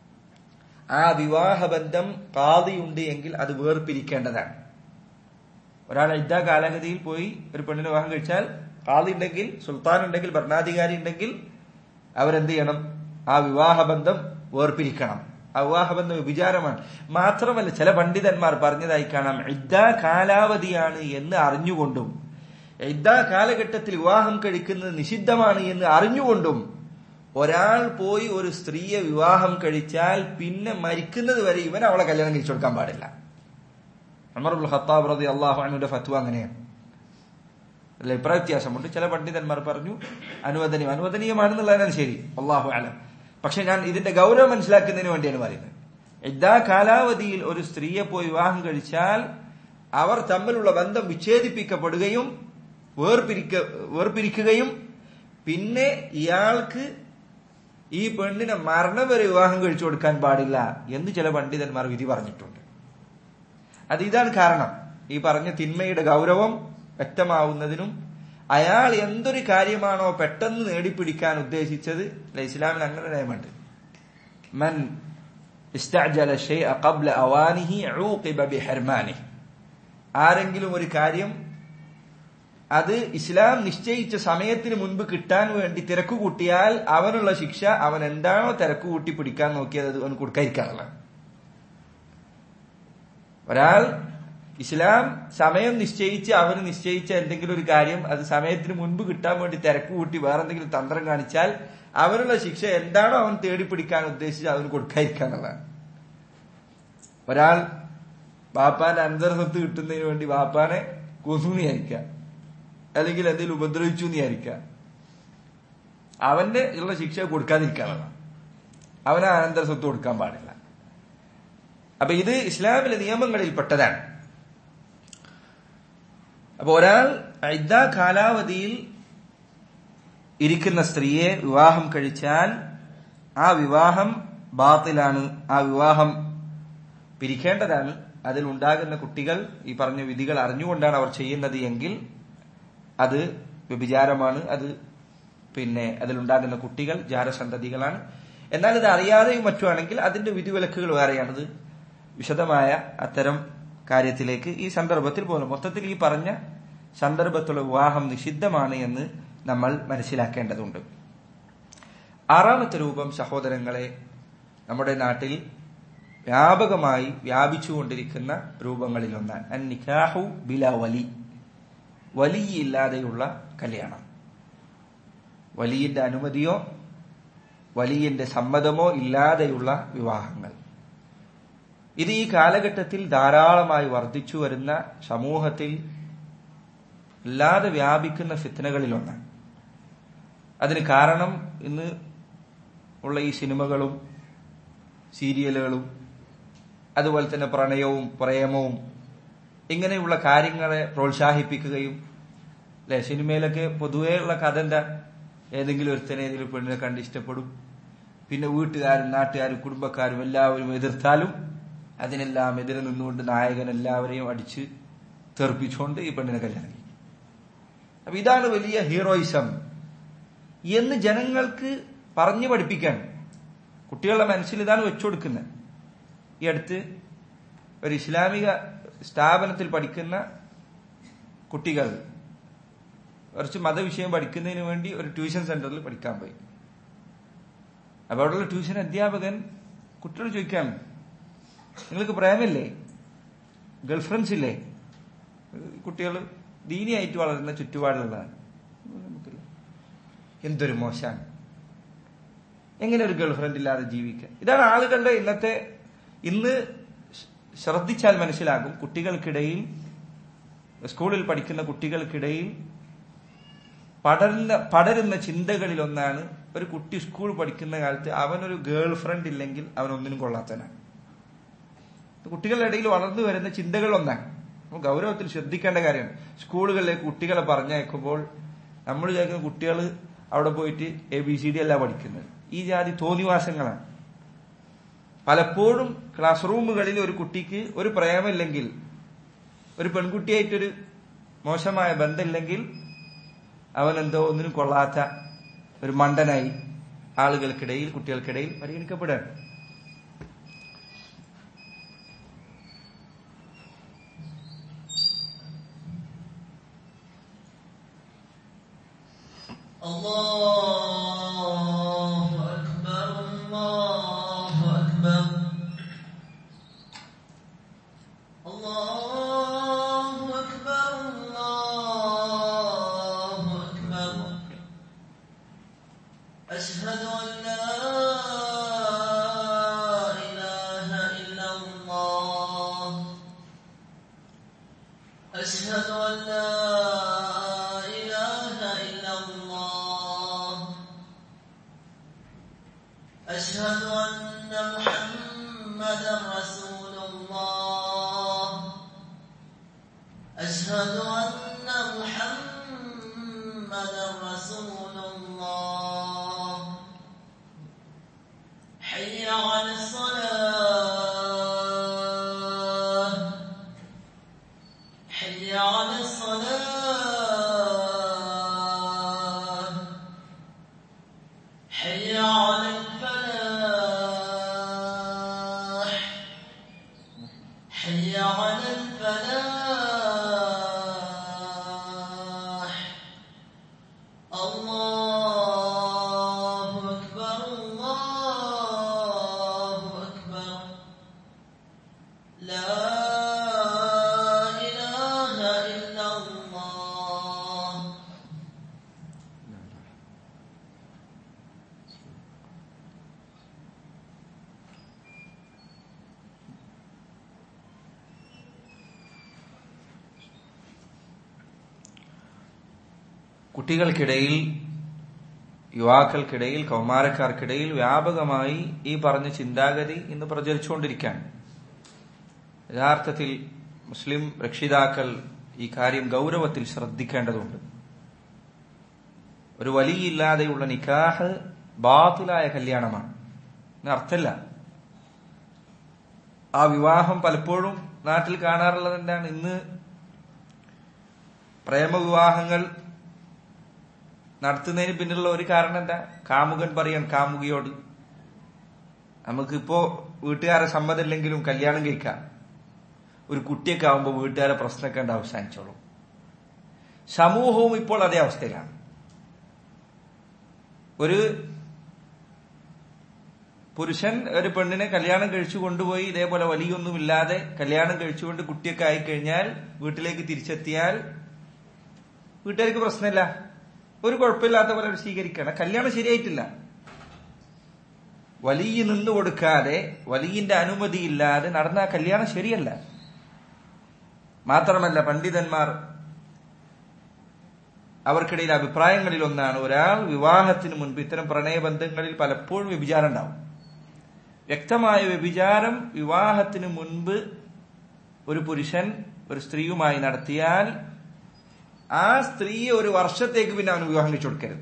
ആ വിവാഹബന്ധം കാതിയുണ്ട് എങ്കിൽ അത് വേർപിരിക്കേണ്ടതാണ് ഒരാൾ ഇദ്ദ കാലഗതിയിൽ പോയി ഒരു പെണ്ണിനെ വിവാഹം കഴിച്ചാൽ കാതി ഉണ്ടെങ്കിൽ സുൽത്താൻ ഉണ്ടെങ്കിൽ ഭരണാധികാരി ഉണ്ടെങ്കിൽ അവരെന്ത് ചെയ്യണം ആ വിവാഹബന്ധം വേർപിരിക്കണം ആ വിവാഹബന്ധം വിചാരമാണ് മാത്രമല്ല ചില പണ്ഡിതന്മാർ പറഞ്ഞതായി കാണാം ഇദ്ദ കാലാവധിയാണ് എന്ന് അറിഞ്ഞുകൊണ്ടും ഇദ്ദ കാലഘട്ടത്തിൽ വിവാഹം കഴിക്കുന്നത് നിഷിദ്ധമാണ് എന്ന് അറിഞ്ഞുകൊണ്ടും ഒരാൾ പോയി ഒരു സ്ത്രീയെ വിവാഹം കഴിച്ചാൽ പിന്നെ മരിക്കുന്നത് വരെ ഇവൻ അവളെ കല്യാണം കഴിച്ചു കൊടുക്കാൻ പാടില്ല അമറുൽ ഖത്താബ് റതി അള്ളാഹു അനുവിന്റെ ഫത്വ അങ്ങനെയാണ് അല്ല അഭിപ്രായ വ്യത്യാസമുണ്ട് ചില പണ്ഡിതന്മാർ പറഞ്ഞു അനുവദനീയം അനുവദനീയമാണെന്നുള്ളതാണ് ശരി അള്ളാഹു അലം പക്ഷെ ഞാൻ ഇതിന്റെ ഗൗരവം മനസ്സിലാക്കുന്നതിന് വേണ്ടിയാണ് പറയുന്നത് ഇദ്ദാ കാലാവധിയിൽ ഒരു സ്ത്രീയെ പോയി വിവാഹം കഴിച്ചാൽ അവർ തമ്മിലുള്ള ബന്ധം വിച്ഛേദിപ്പിക്കപ്പെടുകയും വേർപിരിക്ക വേർപിരിക്കുകയും പിന്നെ ഇയാൾക്ക് ഈ പെണ്ണിനെ മരണം വരെ വിവാഹം കഴിച്ചു കൊടുക്കാൻ പാടില്ല എന്ന് ചില പണ്ഡിതന്മാർ വിധി പറഞ്ഞിട്ടുണ്ട് അത് ഇതാണ് കാരണം ഈ പറഞ്ഞ തിന്മയുടെ ഗൗരവം വ്യക്തമാവുന്നതിനും അയാൾ എന്തൊരു കാര്യമാണോ പെട്ടെന്ന് നേടിപ്പിടിക്കാൻ ഉദ്ദേശിച്ചത് അല്ല ഇസ്ലാമിൽ അങ്ങനെ നിയമമുണ്ട് മൻ ഇസ്തഅജല ശൈഅ ഖബ്ല അവാനിഹി ഉഖിബ ബിഹർമാനിഹി ആരെങ്കിലും ഒരു കാര്യം അത് ഇസ്ലാം നിശ്ചയിച്ച സമയത്തിന് മുൻപ് കിട്ടാൻ വേണ്ടി തിരക്ക് കൂട്ടിയാൽ അവനുള്ള ശിക്ഷ അവൻ എന്താണോ തിരക്ക് കൂട്ടി പിടിക്കാൻ നോക്കിയത് അത് അവന് കൊടുക്കാതിരിക്കാനുള്ള ഒരാൾ ഇസ്ലാം സമയം നിശ്ചയിച്ച് അവന് നിശ്ചയിച്ച എന്തെങ്കിലും ഒരു കാര്യം അത് സമയത്തിന് മുൻപ് കിട്ടാൻ വേണ്ടി തിരക്ക് കൂട്ടി വേറെ എന്തെങ്കിലും തന്ത്രം കാണിച്ചാൽ അവനുള്ള ശിക്ഷ എന്താണോ അവൻ തേടിപ്പിടിക്കാൻ ഉദ്ദേശിച്ച് അവന് കൊടുക്കാതിരിക്കാന്നുള്ളതാണ് ഒരാൾ ബാപ്പാന്റെ അന്തർസത്ത് കിട്ടുന്നതിന് വേണ്ടി ബാപ്പാനെ കൊന്നു വിചാരിക്കുക അല്ലെങ്കിൽ എന്തെങ്കിലും ഉപദ്രവിച്ചു വിചാരിക്കുക അവന്റെ ഉള്ള ശിക്ഷ കൊടുക്കാതിരിക്കാനുള്ളതാണ് അവന് അനന്തര സ്വത്ത് കൊടുക്കാൻ പാടില്ല അപ്പൊ ഇത് ഇസ്ലാമിലെ നിയമങ്ങളിൽ പെട്ടതാണ് അപ്പൊ ഒരാൾ ഇദ്ദ കാലാവധിയിൽ ഇരിക്കുന്ന സ്ത്രീയെ വിവാഹം കഴിച്ചാൽ ആ വിവാഹം ബാത്തിലാണ് ആ വിവാഹം പിരിക്കേണ്ടതാണ് അതിൽ ഉണ്ടാകുന്ന കുട്ടികൾ ഈ പറഞ്ഞ വിധികൾ അറിഞ്ഞുകൊണ്ടാണ് അവർ ചെയ്യുന്നത് എങ്കിൽ അത് വ്യഭിചാരമാണ് അത് പിന്നെ അതിലുണ്ടാകുന്ന കുട്ടികൾ ജാരസന്തതികളാണ് എന്നാൽ ഇത് അറിയാതെയും മറ്റുമാണെങ്കിൽ അതിന്റെ വിധിവിലക്കുകൾ വേറെയാണത് വിശദമായ അത്തരം കാര്യത്തിലേക്ക് ഈ സന്ദർഭത്തിൽ പോലും മൊത്തത്തിൽ ഈ പറഞ്ഞ സന്ദർഭത്തിലുള്ള വിവാഹം നിഷിദ്ധമാണ് എന്ന് നമ്മൾ മനസ്സിലാക്കേണ്ടതുണ്ട് ആറാമത്തെ രൂപം സഹോദരങ്ങളെ നമ്മുടെ നാട്ടിൽ വ്യാപകമായി വ്യാപിച്ചുകൊണ്ടിരിക്കുന്ന രൂപങ്ങളിലൊന്നാണ് അൻ നിക്കാഹു ബില വലി വലിയില്ലാതെയുള്ള കല്യാണം വലിയന്റെ അനുമതിയോ വലിയന്റെ സമ്മതമോ ഇല്ലാതെയുള്ള വിവാഹങ്ങൾ ഇത് ഈ കാലഘട്ടത്തിൽ ധാരാളമായി വർദ്ധിച്ചു വരുന്ന സമൂഹത്തിൽ അല്ലാതെ വ്യാപിക്കുന്ന ഫിത്തനകളിലൊന്നാണ് അതിന് കാരണം ഇന്ന് ഉള്ള ഈ സിനിമകളും സീരിയലുകളും അതുപോലെ തന്നെ പ്രണയവും പ്രേമവും ഇങ്ങനെയുള്ള കാര്യങ്ങളെ പ്രോത്സാഹിപ്പിക്കുകയും അല്ലെ സിനിമയിലൊക്കെ പൊതുവേ ഉള്ള കഥ എന്താ ഏതെങ്കിലും ഒരുത്തനെ ഏതെങ്കിലും പെണ്ണിനെ കണ്ട് ഇഷ്ടപ്പെടും പിന്നെ വീട്ടുകാരും നാട്ടുകാരും കുടുംബക്കാരും എല്ലാവരും എതിർത്താലും അതിനെല്ലാം എതിരെ നിന്നുകൊണ്ട് നായകൻ എല്ലാവരെയും അടിച്ച് തെറിപ്പിച്ചുകൊണ്ട് ഈ പെണ്ണിനെ കല്യാണം കഴിക്കും അപ്പൊ ഇതാണ് വലിയ ഹീറോയിസം എന്ന് ജനങ്ങൾക്ക് പറഞ്ഞു പഠിപ്പിക്കാൻ കുട്ടികളുടെ മനസ്സിൽ ഇതാണ് വെച്ചുകൊടുക്കുന്നത് ഈ അടുത്ത് ഒരു ഇസ്ലാമിക സ്ഥാപനത്തിൽ പഠിക്കുന്ന കുട്ടികൾ കുറച്ച് മതവിഷയം പഠിക്കുന്നതിന് വേണ്ടി ഒരു ട്യൂഷൻ സെന്ററിൽ പഠിക്കാൻ പോയി അപ്പൊ അവിടെയുള്ള ട്യൂഷൻ അധ്യാപകൻ കുട്ടികൾ ചോദിക്കാണ് നിങ്ങൾക്ക് പ്രേമില്ലേ ഗേൾഫ്രണ്ട്സ് ഇല്ലേ കുട്ടികൾ ദീനിയായിട്ട് വളരുന്ന ചുറ്റുപാടുള്ളതാണ് നമുക്കില്ല എന്തൊരു മോശമാണ് എങ്ങനെ ഒരു ഗേൾഫ്രണ്ട് ഇല്ലാതെ ജീവിക്കുക ഇതാണ് ആളുകളുടെ ഇന്നത്തെ ഇന്ന് ശ്രദ്ധിച്ചാൽ മനസ്സിലാകും കുട്ടികൾക്കിടയിൽ സ്കൂളിൽ പഠിക്കുന്ന കുട്ടികൾക്കിടയിൽ പടരുന്ന പടരുന്ന ചിന്തകളിൽ ഒന്നാണ് ഒരു കുട്ടി സ്കൂൾ പഠിക്കുന്ന കാലത്ത് അവനൊരു ഗേൾ ഫ്രണ്ട് ഇല്ലെങ്കിൽ അവൻ ഒന്നിനും കൊള്ളാത്തവനാണ് കുട്ടികളുടെ ഇടയിൽ വളർന്നു വരുന്ന ചിന്തകൾ ഒന്നാണ് നമ്മൾ ഗൗരവത്തിൽ ശ്രദ്ധിക്കേണ്ട കാര്യമാണ് സ്കൂളുകളിലേക്ക് കുട്ടികളെ പറഞ്ഞയക്കുമ്പോൾ നമ്മൾ വിചാരിക്കുന്ന കുട്ടികൾ അവിടെ പോയിട്ട് എ ബി സി ഡി അല്ല പഠിക്കുന്നത് ഈ ജാതി തോന്നിവാസങ്ങളാണ് പലപ്പോഴും ക്ലാസ് റൂമുകളിൽ ഒരു കുട്ടിക്ക് ഒരു പ്രേമമില്ലെങ്കിൽ ഒരു പെൺകുട്ടിയായിട്ടൊരു മോശമായ ബന്ധമില്ലെങ്കിൽ അവൻ എന്തോ ഒന്നിനും കൊള്ളാത്ത ഒരു മണ്ടനായി ആളുകൾക്കിടയിൽ കുട്ടികൾക്കിടയിൽ പരിഗണിക്കപ്പെടുകയാണ് الله أكبر الله أكبر الله أكبر الله أكبر أشهد أن لا إله إلا الله أشهد أن لا إله إلا الله أشهد أن محمدا رسول الله أشهد أن محمدا رسول الله حي على الصلاة حي على الصلاة حي على الفلاح حي على الفلاح الله أكبر الله أكبر لا إله إلا الله കുട്ടികൾക്കിടയിൽ യുവാക്കൾക്കിടയിൽ കൗമാരക്കാർക്കിടയിൽ വ്യാപകമായി ഈ പറഞ്ഞ ചിന്താഗതി ഇന്ന് പ്രചരിച്ചുകൊണ്ടിരിക്കുകയാണ് യഥാർത്ഥത്തിൽ മുസ്ലിം രക്ഷിതാക്കൾ ഈ കാര്യം ഗൗരവത്തിൽ ശ്രദ്ധിക്കേണ്ടതുണ്ട് ഒരു വലിയില്ലാതെയുള്ള നിക്കാഹ് ബാത്തിലായ കല്യാണമാണ് എന്ന് അർത്ഥമില്ല ആ വിവാഹം പലപ്പോഴും നാട്ടിൽ കാണാറുള്ളത് എന്താണ് ഇന്ന് പ്രേമവിവാഹങ്ങൾ നടത്തുന്നതിന് പിന്നിലുള്ള ഒരു കാരണം എന്താ കാമുകൻ പറയാൻ കാമുകിയോട് നമുക്കിപ്പോ വീട്ടുകാരെ സമ്മതമില്ലെങ്കിലും കല്യാണം കഴിക്കാം ഒരു കുട്ടിയൊക്കെ ആവുമ്പോൾ വീട്ടുകാരെ പ്രശ്നമൊക്കെ ഉണ്ട് അവസാനിച്ചോളൂ സമൂഹവും ഇപ്പോൾ അതേ അവസ്ഥയിലാണ് ഒരു പുരുഷൻ ഒരു പെണ്ണിനെ കല്യാണം കഴിച്ചു കൊണ്ടുപോയി ഇതേപോലെ വലിയൊന്നുമില്ലാതെ കല്യാണം കഴിച്ചുകൊണ്ട് കുട്ടിയൊക്കെ ആയിക്കഴിഞ്ഞാൽ വീട്ടിലേക്ക് തിരിച്ചെത്തിയാൽ വീട്ടുകാർക്ക് പ്രശ്നമില്ല ഒരു കുഴപ്പമില്ലാത്ത പോലെ അവർ സ്വീകരിക്കണം കല്യാണം ശരിയായിട്ടില്ല വലിയ നിന്നു കൊടുക്കാതെ വലിയന്റെ അനുമതിയില്ലാതെ നടന്ന ആ കല്യാണം ശരിയല്ല മാത്രമല്ല പണ്ഡിതന്മാർ അവർക്കിടയിൽ അഭിപ്രായങ്ങളിൽ ഒന്നാണ് ഒരാൾ വിവാഹത്തിന് മുൻപ് ഇത്തരം പ്രണയബന്ധങ്ങളിൽ പലപ്പോഴും വ്യഭിചാരം ഉണ്ടാവും വ്യക്തമായ വ്യഭിചാരം വിവാഹത്തിന് മുൻപ് ഒരു പുരുഷൻ ഒരു സ്ത്രീയുമായി നടത്തിയാൽ ആ സ്ത്രീയെ ഒരു വർഷത്തേക്ക് പിന്നെ അവന് വിവാഹം കഴിച്ചു കൊടുക്കരുത്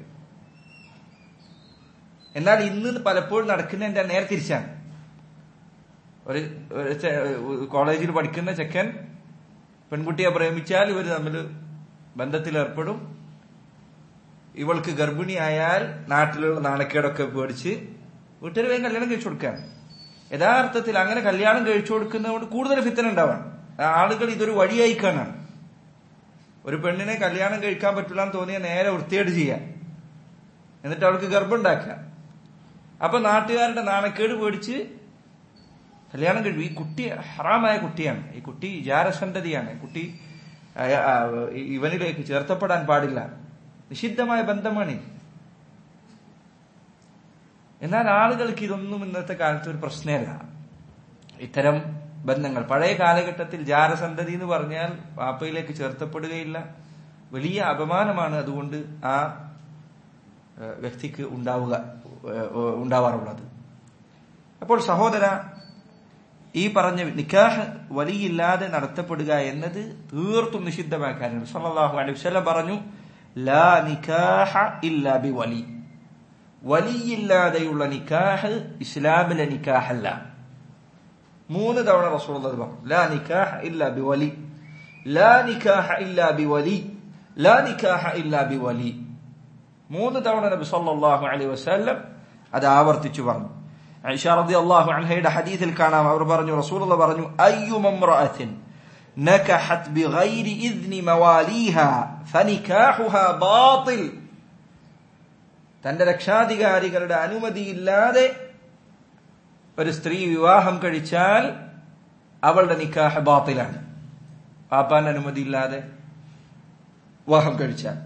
എന്നാൽ ഇന്ന് പലപ്പോഴും നടക്കുന്നതിന്റെ നേരെ തിരിച്ചാണ് ഒരു ഒരു ചെ- കോളേജിൽ പഠിക്കുന്ന ചെക്കൻ പെൺകുട്ടിയെ പ്രേമിച്ചാൽ ഇവർ തമ്മിൽ ബന്ധത്തിലേർപ്പെടും ഇവൾക്ക് ഗർഭിണിയായാൽ നാട്ടിലുള്ള നാണക്കേടൊക്കെ പേടിച്ച് വീട്ടുകാർ വേഗം കല്യാണം കഴിച്ചു കൊടുക്കുകയാണ് യഥാർത്ഥത്തിൽ അങ്ങനെ കല്യാണം കഴിച്ചു കൊടുക്കുന്നതുകൊണ്ട് കൂടുതൽ ഫിത്തന ഉണ്ടാവാണ് ആളുകൾ ഇതൊരു വഴിയായി കാണാണ് ഒരു പെണ്ണിനെ കല്യാണം കഴിക്കാൻ പറ്റില്ല എന്ന് തോന്നിയാൽ നേരെ വൃത്തിയായിട്ട് ചെയ്യാം എന്നിട്ട് അവൾക്ക് ഗർഭം ഉണ്ടാക്കുക അപ്പൊ നാട്ടുകാരുടെ നാണക്കേട് പേടിച്ച് കല്യാണം കഴിക്കും ഈ കുട്ടി ഹറാമായ കുട്ടിയാണ് ഈ കുട്ടി ജാരസന്തതിയാണ് കുട്ടി അയ- ആ, ഇവനിലേക്ക് ചേർത്തപ്പെടാൻ പാടില്ല നിഷിദ്ധമായ ബന്ധമാണ് ഇത്. എന്നാൽ ആളുകൾക്ക് ഇതൊന്നും ഇന്നത്തെ കാലത്ത് ഒരു പ്രശ്നമല്ല ഇത്തരം ബന്ധങ്ങൾ പഴയ കാലഘട്ടത്തിൽ ജാരസന്തതി എന്ന് പറഞ്ഞാൽ വാപ്പയിലേക്ക് ചേർത്തപ്പെടുകയില്ല വലിയ അപമാനമാണ് അതുകൊണ്ട് ആ ഏഹ്, വ്യക്തിക്ക് ഉണ്ടാവുക ഏഹ്, ഉണ്ടാവാറുള്ളത് അപ്പോൾ സഹോദര ഈ പറഞ്ഞ നിക്കാഹ് വലിയില്ലാതെ നടത്തപ്പെടുക എന്നത് തീർത്തും നിഷിദ്ധമായ കാര്യമാണ് സല്ലല്ലാഹു അലൈഹി വസല്ലം പറഞ്ഞു ലാ നിക്കാഹ ഇല്ലാ ബി വലി വലിയില്ലാതെയുള്ള നിക്കാഹ് ഇസ്ലാമിലെ നിക്കാഹല്ല മൂന്ന് തവണ റസൂൽ പറഞ്ഞു ലാ നിക്കാഹ ഇല്ലാ ബി വലി ലാ നിക്കാഹ ഇല്ലാ ബി വലി ലാ നിക്കാഹ ഇല്ലാ ബി വലി മൂന്ന് തവണ നബി സല്ലല്ലാഹു അലൈഹി വസല്ലം അത് ആവർത്തിച്ചു പറഞ്ഞു ഐഷ റളിയല്ലാഹു അൻഹയുടെ ഹദീസിൽ കാണാം അവർ പറഞ്ഞു റസൂലുള്ള പറഞ്ഞു അയ്യു മംറഅത്തിൻ നകഹത് ബിഗൈരി ഇദ്നി മവാലിഹാ ഫനികാഹുഹാ ബാതിൽ തന്റെ രക്ഷാധികാരികളുടെ അനുമതിയില്ലാതെ ഒരു സ്ത്രീ വിവാഹം കഴിച്ചാൽ അവളുടെ നിക്കാഹ് ബാത്തിലാണ് പാപ്പാന്റെ അനുമതിയില്ലാതെ വിവാഹം കഴിച്ചാൽ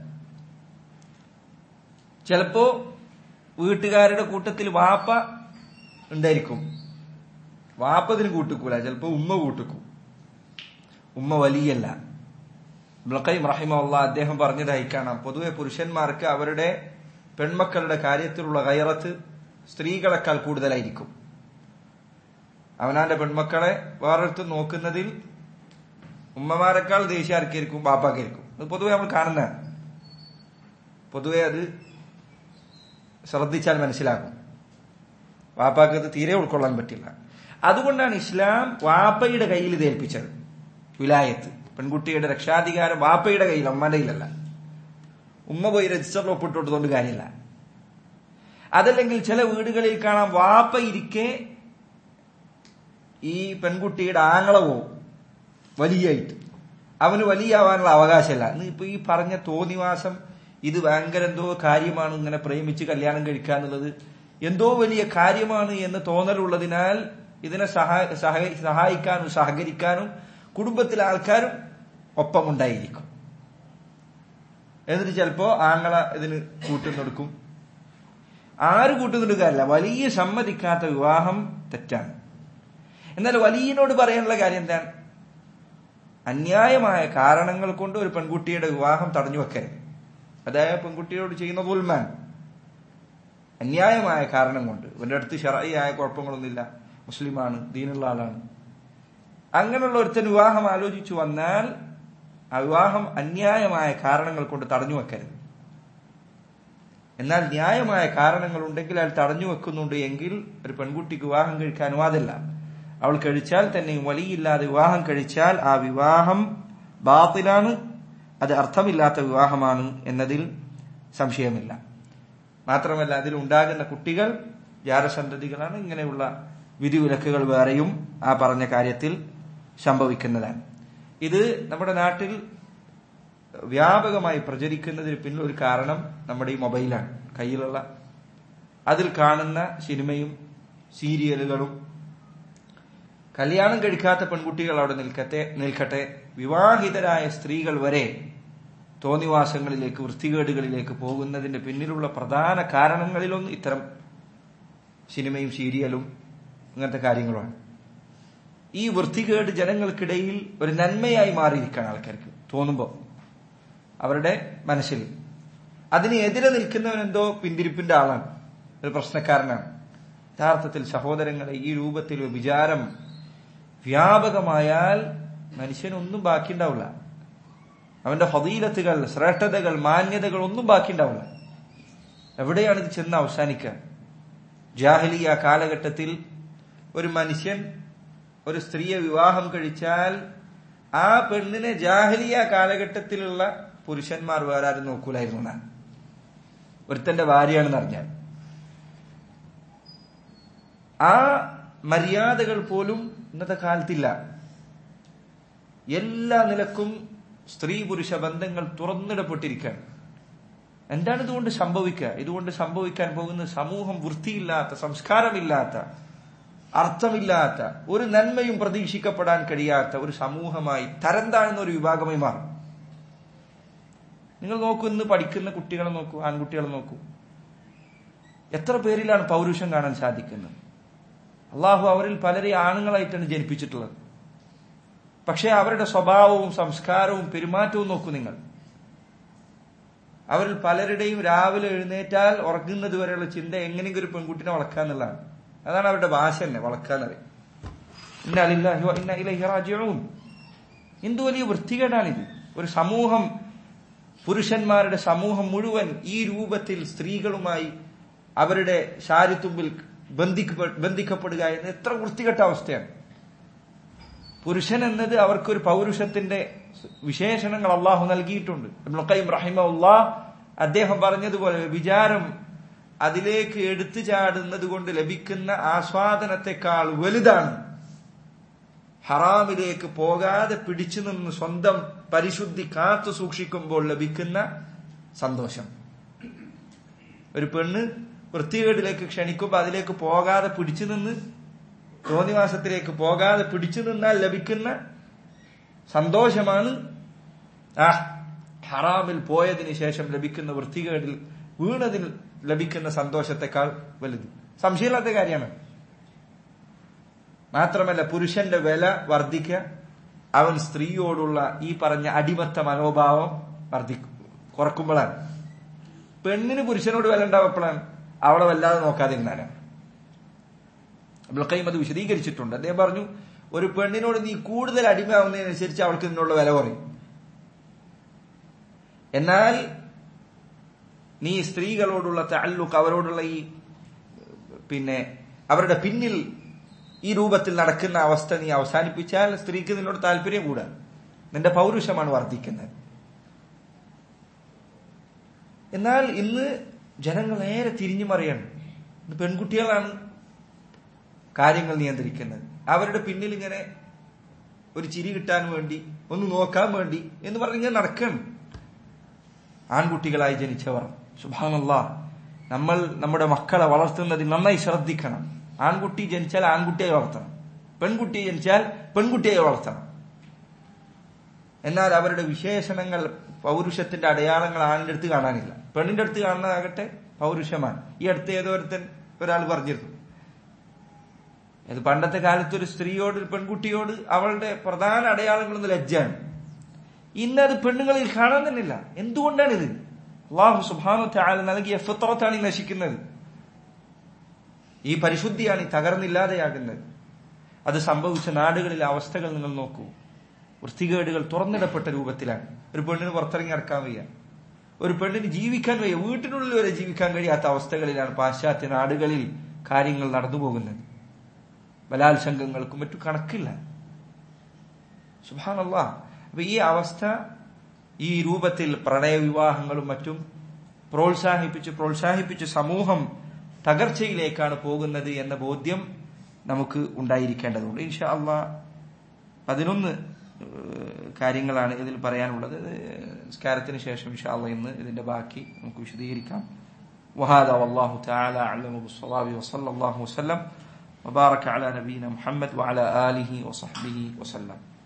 ചിലപ്പോ വീട്ടുകാരുടെ കൂട്ടത്തിൽ വാപ്പ ഉണ്ടായിരിക്കും വാപ്പതിന് കൂട്ടിക്കൂല ചിലപ്പോ ഉമ്മ കൂട്ടിക്കും ഉമ്മ വലിയല്ല ബ്ലഖൈം റഹിമുള്ള അദ്ദേഹം പറഞ്ഞതായി കാണാം പൊതുവെ പുരുഷന്മാർക്ക് അവരുടെ പെൺമക്കളുടെ കാര്യത്തിലുള്ള കയറത്ത് സ്ത്രീകളെക്കാൾ കൂടുതലായിരിക്കും അവനാന്റെ പെൺമക്കളെ വേറൊരുത്ത് നോക്കുന്നതിൽ ഉമ്മമാരെക്കാൾ ദേഷ്യം ആർക്കായിരിക്കും ബാപ്പാക്കായിരിക്കും അത് പൊതുവെ നമ്മൾ കാണുന്നതാണ് പൊതുവെ അത് ശ്രദ്ധിച്ചാൽ മനസ്സിലാകും വാപ്പാക്ക് അത് തീരെ ഉൾക്കൊള്ളാൻ പറ്റില്ല അതുകൊണ്ടാണ് ഇസ്ലാം വാപ്പയുടെ കയ്യിൽ ഇത് ഏൽപ്പിച്ചത് വിലായത്ത് പെൺകുട്ടിയുടെ രക്ഷാധികാരം വാപ്പയുടെ കയ്യിൽ അമ്മയുടെ കയ്യിലല്ല ഉമ്മ പോയി രജിസ്റ്ററിൽ ഒപ്പിട്ട് കൊടുത്തുകൊണ്ട് കാര്യമില്ല അതല്ലെങ്കിൽ ചില വീടുകളിൽ കാണാം വാപ്പ ഇരിക്കെ ഈ പെൺകുട്ടിയുടെ ആങ്ങള പോവും വലിയായിട്ട് അവന് വലിയാവാനുള്ള അവകാശമല്ല ഇന്ന് ഇപ്പൊ ഈ പറഞ്ഞ തോന്നിവാസം ഇത് ഭയങ്കര എന്തോ കാര്യമാണ് ഇങ്ങനെ പ്രേമിച്ച് കല്യാണം കഴിക്കുക എന്നുള്ളത് എന്തോ വലിയ കാര്യമാണ് എന്ന് തോന്നലുള്ളതിനാൽ ഇതിനെ സഹാ- സഹായി- സഹായിക്കാനും സഹകരിക്കാനും കുടുംബത്തിലെ ആൾക്കാരും ഒപ്പമുണ്ടായിരിക്കും എന്നിട്ട് ചിലപ്പോ ആങ്ങള ഇതിന് കൂട്ടുന്നൊടുക്കും ആര് കൂട്ടുന്നൊടുക്കാറില്ല വലിയ സമ്മതിക്കാത്ത വിവാഹം തെറ്റാണ് എന്നാൽ വലിയനോട് പറയാനുള്ള കാര്യം എന്താണ് അന്യായമായ കാരണങ്ങൾ കൊണ്ട് ഒരു പെൺകുട്ടിയുടെ വിവാഹം തടഞ്ഞു വെക്കരുത് അതായത് പെൺകുട്ടിയോട് ചെയ്യുന്ന ഉൽമാൻ അന്യായമായ കാരണം കൊണ്ട് ഇവന്റെ അടുത്ത് ഷറായിയായ കുഴപ്പങ്ങളൊന്നുമില്ല മുസ്ലിമാണ് ദീനുള്ള ആളാണ് അങ്ങനെയുള്ള ഒരുത്തൻ വിവാഹം ആലോചിച്ചു വന്നാൽ ആ വിവാഹം അന്യായമായ കാരണങ്ങൾ കൊണ്ട് തടഞ്ഞു വെക്കരുത് എന്നാൽ ന്യായമായ കാരണങ്ങൾ ഉണ്ടെങ്കിൽ അയാൾ തടഞ്ഞു വെക്കുന്നുണ്ട് എങ്കിൽ ഒരു പെൺകുട്ടിക്ക് വിവാഹം കഴിക്കാൻ അനുവാദമില്ല അവൾ കഴിച്ചാൽ തന്നെ വലിയില്ലാതെ വിവാഹം കഴിച്ചാൽ ആ വിവാഹം ബാത്തിലാണ് അത് അർത്ഥമില്ലാത്ത വിവാഹമാണ് എന്നതിൽ സംശയമില്ല മാത്രമല്ല അതിൽ ഉണ്ടാകുന്ന കുട്ടികൾ ജാരസന്തതികളാണ് ഇങ്ങനെയുള്ള വിധിവിലക്കുകൾ വേറെയും ആ പറഞ്ഞ കാര്യത്തിൽ സംഭവിക്കുന്നതാണ് ഇത് നമ്മുടെ നാട്ടിൽ വ്യാപകമായി പ്രചരിക്കുന്നതിന് പിന്നിൽ ഒരു കാരണം നമ്മുടെ ഈ മൊബൈലാണ് കയ്യിലുള്ള അതിൽ കാണുന്ന സിനിമയും സീരിയലുകളും കല്യാണം കഴിക്കാത്ത പെൺകുട്ടികൾ അവിടെ നിൽക്കട്ടെ നിൽക്കട്ടെ വിവാഹിതരായ സ്ത്രീകൾ വരെ തോന്നിവാസങ്ങളിലേക്ക് വൃത്തികേടുകളിലേക്ക് പോകുന്നതിന്റെ പിന്നിലുള്ള പ്രധാന കാരണങ്ങളിലൊന്ന് ഇത്തരം സിനിമയും സീരിയലും അങ്ങനത്തെ കാര്യങ്ങളുമാണ് ഈ വൃത്തികേട് ജനങ്ങൾക്കിടയിൽ ഒരു നന്മയായി മാറിയിരിക്കുകയാണ് ആൾക്കാർക്ക് തോന്നുമ്പോൾ അവരുടെ മനസ്സിൽ അതിന് എതിരെ നിൽക്കുന്നവൻ എന്തോ പിന്തിരിപ്പിന്റെ ആളാണ് ഒരു പ്രശ്നക്കാരനാണ് യഥാർത്ഥത്തിൽ സഹോദരങ്ങളെ ഈ രൂപത്തിൽ വിചാരം വ്യാപകമായാൽ മനുഷ്യനൊന്നും ബാക്കിയുണ്ടാവില്ല അവന്റെ ഫതീലത്തുകൾ ശ്രേഷ്ഠതകൾ മാന്യതകൾ ഒന്നും ബാക്കിയുണ്ടാവില്ല എവിടെയാണ് ഇത് ചെന്ന് അവസാനിക്കുക ജാഹലിയ കാലഘട്ടത്തിൽ ഒരു മനുഷ്യൻ ഒരു സ്ത്രീയെ വിവാഹം കഴിച്ചാൽ ആ പെണ്ണിനെ ജാഹലിയ കാലഘട്ടത്തിലുള്ള പുരുഷന്മാർ വേറെ ആരും നോക്കൂലായിരുന്നു എന്നാണ് ഒരുത്തന്റെ ഭാര്യയാണെന്ന് അറിഞ്ഞാൽ ആ മര്യാദകൾ പോലും ഇന്നത്തെ കാലത്തില്ല എല്ലാ നിലക്കും സ്ത്രീ പുരുഷ ബന്ധങ്ങൾ തുറന്നിടപ്പെട്ടിരിക്കുകയാണ് എന്താണ് ഇതുകൊണ്ട് സംഭവിക്കുക ഇതുകൊണ്ട് സംഭവിക്കാൻ പോകുന്ന സമൂഹം വൃത്തിയില്ലാത്ത സംസ്കാരമില്ലാത്ത അർത്ഥമില്ലാത്ത ഒരു നന്മയും പ്രതീക്ഷിക്കപ്പെടാൻ കഴിയാത്ത ഒരു സമൂഹമായി തരം താഴ്ന്ന ഒരു വിഭാഗമായി മാറും നിങ്ങൾ നോക്കൂ ഇന്ന് പഠിക്കുന്ന കുട്ടികളെ നോക്കൂ ആൺകുട്ടികളെ നോക്കൂ എത്ര പേരിലാണ് പൗരുഷം കാണാൻ സാധിക്കുന്നത് അള്ളാഹു അവരിൽ പലരെ ആണുങ്ങളായിട്ടാണ് ജനിപ്പിച്ചിട്ടുള്ളത് പക്ഷെ അവരുടെ സ്വഭാവവും സംസ്കാരവും പെരുമാറ്റവും നോക്കൂ നിങ്ങൾ അവരിൽ പലരുടെയും രാവിലെ എഴുന്നേറ്റാൽ ഉറങ്ങുന്നത് വരെയുള്ള ചിന്ത എങ്ങനെയെങ്കിലും ഒരു പെൺകുട്ടിനെ വളക്കാന്നുള്ളതാണ് അതാണ് അവരുടെ ഭാഷ തന്നെ വളക്കാന്നറിയും ഇന്നാലില്ലാഹി വ ഇന്നാ ഇലൈഹി റാജിഊൻ എന്ത് വലിയ വൃത്തികേടാണിത് ഒരു സമൂഹം പുരുഷന്മാരുടെ സമൂഹം മുഴുവൻ ഈ രൂപത്തിൽ സ്ത്രീകളുമായി അവരുടെ ശാരിത്തുമ്പിൽ ബന്ധിക്കപ്പെ- ബന്ധിക്കപ്പെടുക എന്ന എത്ര വൃത്തികെട്ട അവസ്ഥയാണ് പുരുഷൻ എന്നത് അവർക്കൊരു പൗരുഷത്തിന്റെ വിശേഷണങ്ങൾ അള്ളാഹു നൽകിയിട്ടുണ്ട് ഇബ്നുൽ ഖയ്യിം റഹിമഹുല്ലാ അദ്ദേഹം പറഞ്ഞതുപോലെ വിചാരം അതിലേക്ക് എടുത്തു ചാടുന്നത് കൊണ്ട് ലഭിക്കുന്ന ആസ്വാദനത്തെക്കാൾ വലുതാണ് ഹറാമിലേക്ക് പോകാതെ പിടിച്ചു നിന്ന് സ്വന്തം പരിശുദ്ധി കാത്തു സൂക്ഷിക്കുമ്പോൾ ലഭിക്കുന്ന സന്തോഷം ഒരു പെണ്ണ് വൃത്തികേടിലേക്ക് ക്ഷണിക്കുമ്പോൾ അതിലേക്ക് പോകാതെ പിടിച്ചു നിന്ന് തോന്നിവാസത്തിലേക്ക് പോകാതെ പിടിച്ചു നിന്നാൽ ലഭിക്കുന്ന സന്തോഷമാണ് ആ ഹറാമിൽ പോയതിനു ശേഷം ലഭിക്കുന്ന വൃത്തികേടിൽ വീണതിൽ ലഭിക്കുന്ന സന്തോഷത്തെക്കാൾ വലുത് സംശയമില്ലാത്ത കാര്യമാണ് മാത്രമല്ല പുരുഷന്റെ വില വർദ്ധിക്കുക അവൻ സ്ത്രീയോടുള്ള ഈ പറഞ്ഞ അടിമത്ത മനോഭാവം വർദ്ധിക്കും കുറക്കുമ്പോഴാണ് പെണ്ണിന് പുരുഷനോട് വില ഉണ്ടാവപ്പോഴാണ് അവളെ വല്ലാതെ നോക്കാതിരുന്നാലാണ് അബ്ദുൽ ഖയ്യിം അത് വിശദീകരിച്ചിട്ടുണ്ട് അദ്ദേഹം പറഞ്ഞു ഒരു പെണ്ണിനോട് നീ കൂടുതൽ അടിമയാവുന്നതിനനുസരിച്ച് അവൾക്ക് നിന്നുള്ള വില കുറയും എന്നാൽ നീ സ്ത്രീകളോടുള്ള താലൂക്ക് അവരോടുള്ള ഈ പിന്നെ അവരുടെ പിന്നിൽ ഈ രൂപത്തിൽ നടക്കുന്ന അവസ്ഥ നീ അവസാനിപ്പിച്ചാൽ സ്ത്രീക്ക് നിന്നോട് താല്പര്യം കൂടാ നിന്റെ പൗരുഷമാണ് വർദ്ധിക്കുന്നത് എന്നാൽ ഇന്ന് ജനങ്ങൾ നേരെ തിരിഞ്ഞു മറിയാണ് ഇത് പെൺകുട്ടികളാണ് കാര്യങ്ങൾ നിയന്ത്രിക്കുന്നത് അവരുടെ പിന്നിൽ ഇങ്ങനെ ഒരു ചിരി കിട്ടാൻ വേണ്ടി ഒന്ന് നോക്കാൻ വേണ്ടി എന്ന് പറഞ്ഞിങ്ങനെ നടക്കണം ആൺകുട്ടികളായി ജനിച്ചവർ സുഭാനല്ല നമ്മൾ നമ്മുടെ മക്കളെ വളർത്തുന്നതിൽ നന്നായി ശ്രദ്ധിക്കണം ആൺകുട്ടി ജനിച്ചാൽ ആൺകുട്ടിയെ വളർത്തണം പെൺകുട്ടി ജനിച്ചാൽ പെൺകുട്ടിയെ വളർത്തണം എന്നാൽ അവരുടെ വിശേഷണങ്ങൾ പൗരുഷത്തിന്റെ അടയാളങ്ങൾ ആണിന്റെ അടുത്ത് കാണാനില്ല പെണ്ണിന്റെ അടുത്ത് കാണുന്നതാകട്ടെ പൗരുഷമാണ് ഈ അടുത്ത് ഏതോ ഒരുത്തൻ ഒരാൾ പറഞ്ഞിരുന്നു ഇത് പണ്ടത്തെ കാലത്ത് ഒരു സ്ത്രീയോട് ഒരു പെൺകുട്ടിയോട് അവളുടെ പ്രധാന അടയാളങ്ങളൊന്ന് ലജ്ജയാണ് ഇന്നത് പെണ്ണുങ്ങളിൽ കാണാൻ തന്നില്ല എന്തുകൊണ്ടാണിത് അള്ളാഹു സുബാനു താല നൽകിയ ഫിത്രത്താണ് ഈ നശിക്കുന്നത് ഈ പരിശുദ്ധിയാണ് ഈ തകർന്നില്ലാതെയാകുന്നത് അത് സംഭവിച്ച നാടുകളിലെ അവസ്ഥകൾ നിങ്ങൾ നോക്കൂ വൃത്തികേടുകൾ തുറന്നിടപ്പെട്ട രൂപത്തിലാണ് ഒരു പെണ്ണിന് പുറത്തിറങ്ങി നടക്കാൻ വയ്യ ഒരു പെണ്ണിന് ജീവിക്കാൻ വയ്യ വീട്ടിനുള്ളിൽ വരെ ജീവിക്കാൻ കഴിയാത്ത അവസ്ഥകളിലാണ് പാശ്ചാത്യ നാടുകളിൽ കാര്യങ്ങൾ നടന്നു പോകുന്നത് ബലാത്സംഗങ്ങൾക്കും മറ്റു കണക്കില്ല സുഭാനല്ല അപ്പൊ ഈ അവസ്ഥ ഈ രൂപത്തിൽ പ്രണയവിവാഹങ്ങളും മറ്റും പ്രോത്സാഹിപ്പിച്ച് പ്രോത്സാഹിപ്പിച്ച് സമൂഹം തകർച്ചയിലേക്കാണ് പോകുന്നത് എന്ന ബോധ്യം നമുക്ക് ഉണ്ടായിരിക്കേണ്ടതുണ്ട് ഇൻഷാ അള്ളാ പതിനൊന്ന് കാര്യങ്ങളാണ് ഇതിൽ പറയാനുള്ളത് നിസ്കാരത്തിന് ശേഷം ഇൻഷാ അള്ളാ ഇന്ന് ഇതിന്റെ ബാക്കി നമുക്ക് വിശദീകരിക്കാം وهذا والله تعالى أعلم بالصواب وصلى الله وسلم وبارك على نبينا محمد وعلى آله وصحبه وسلم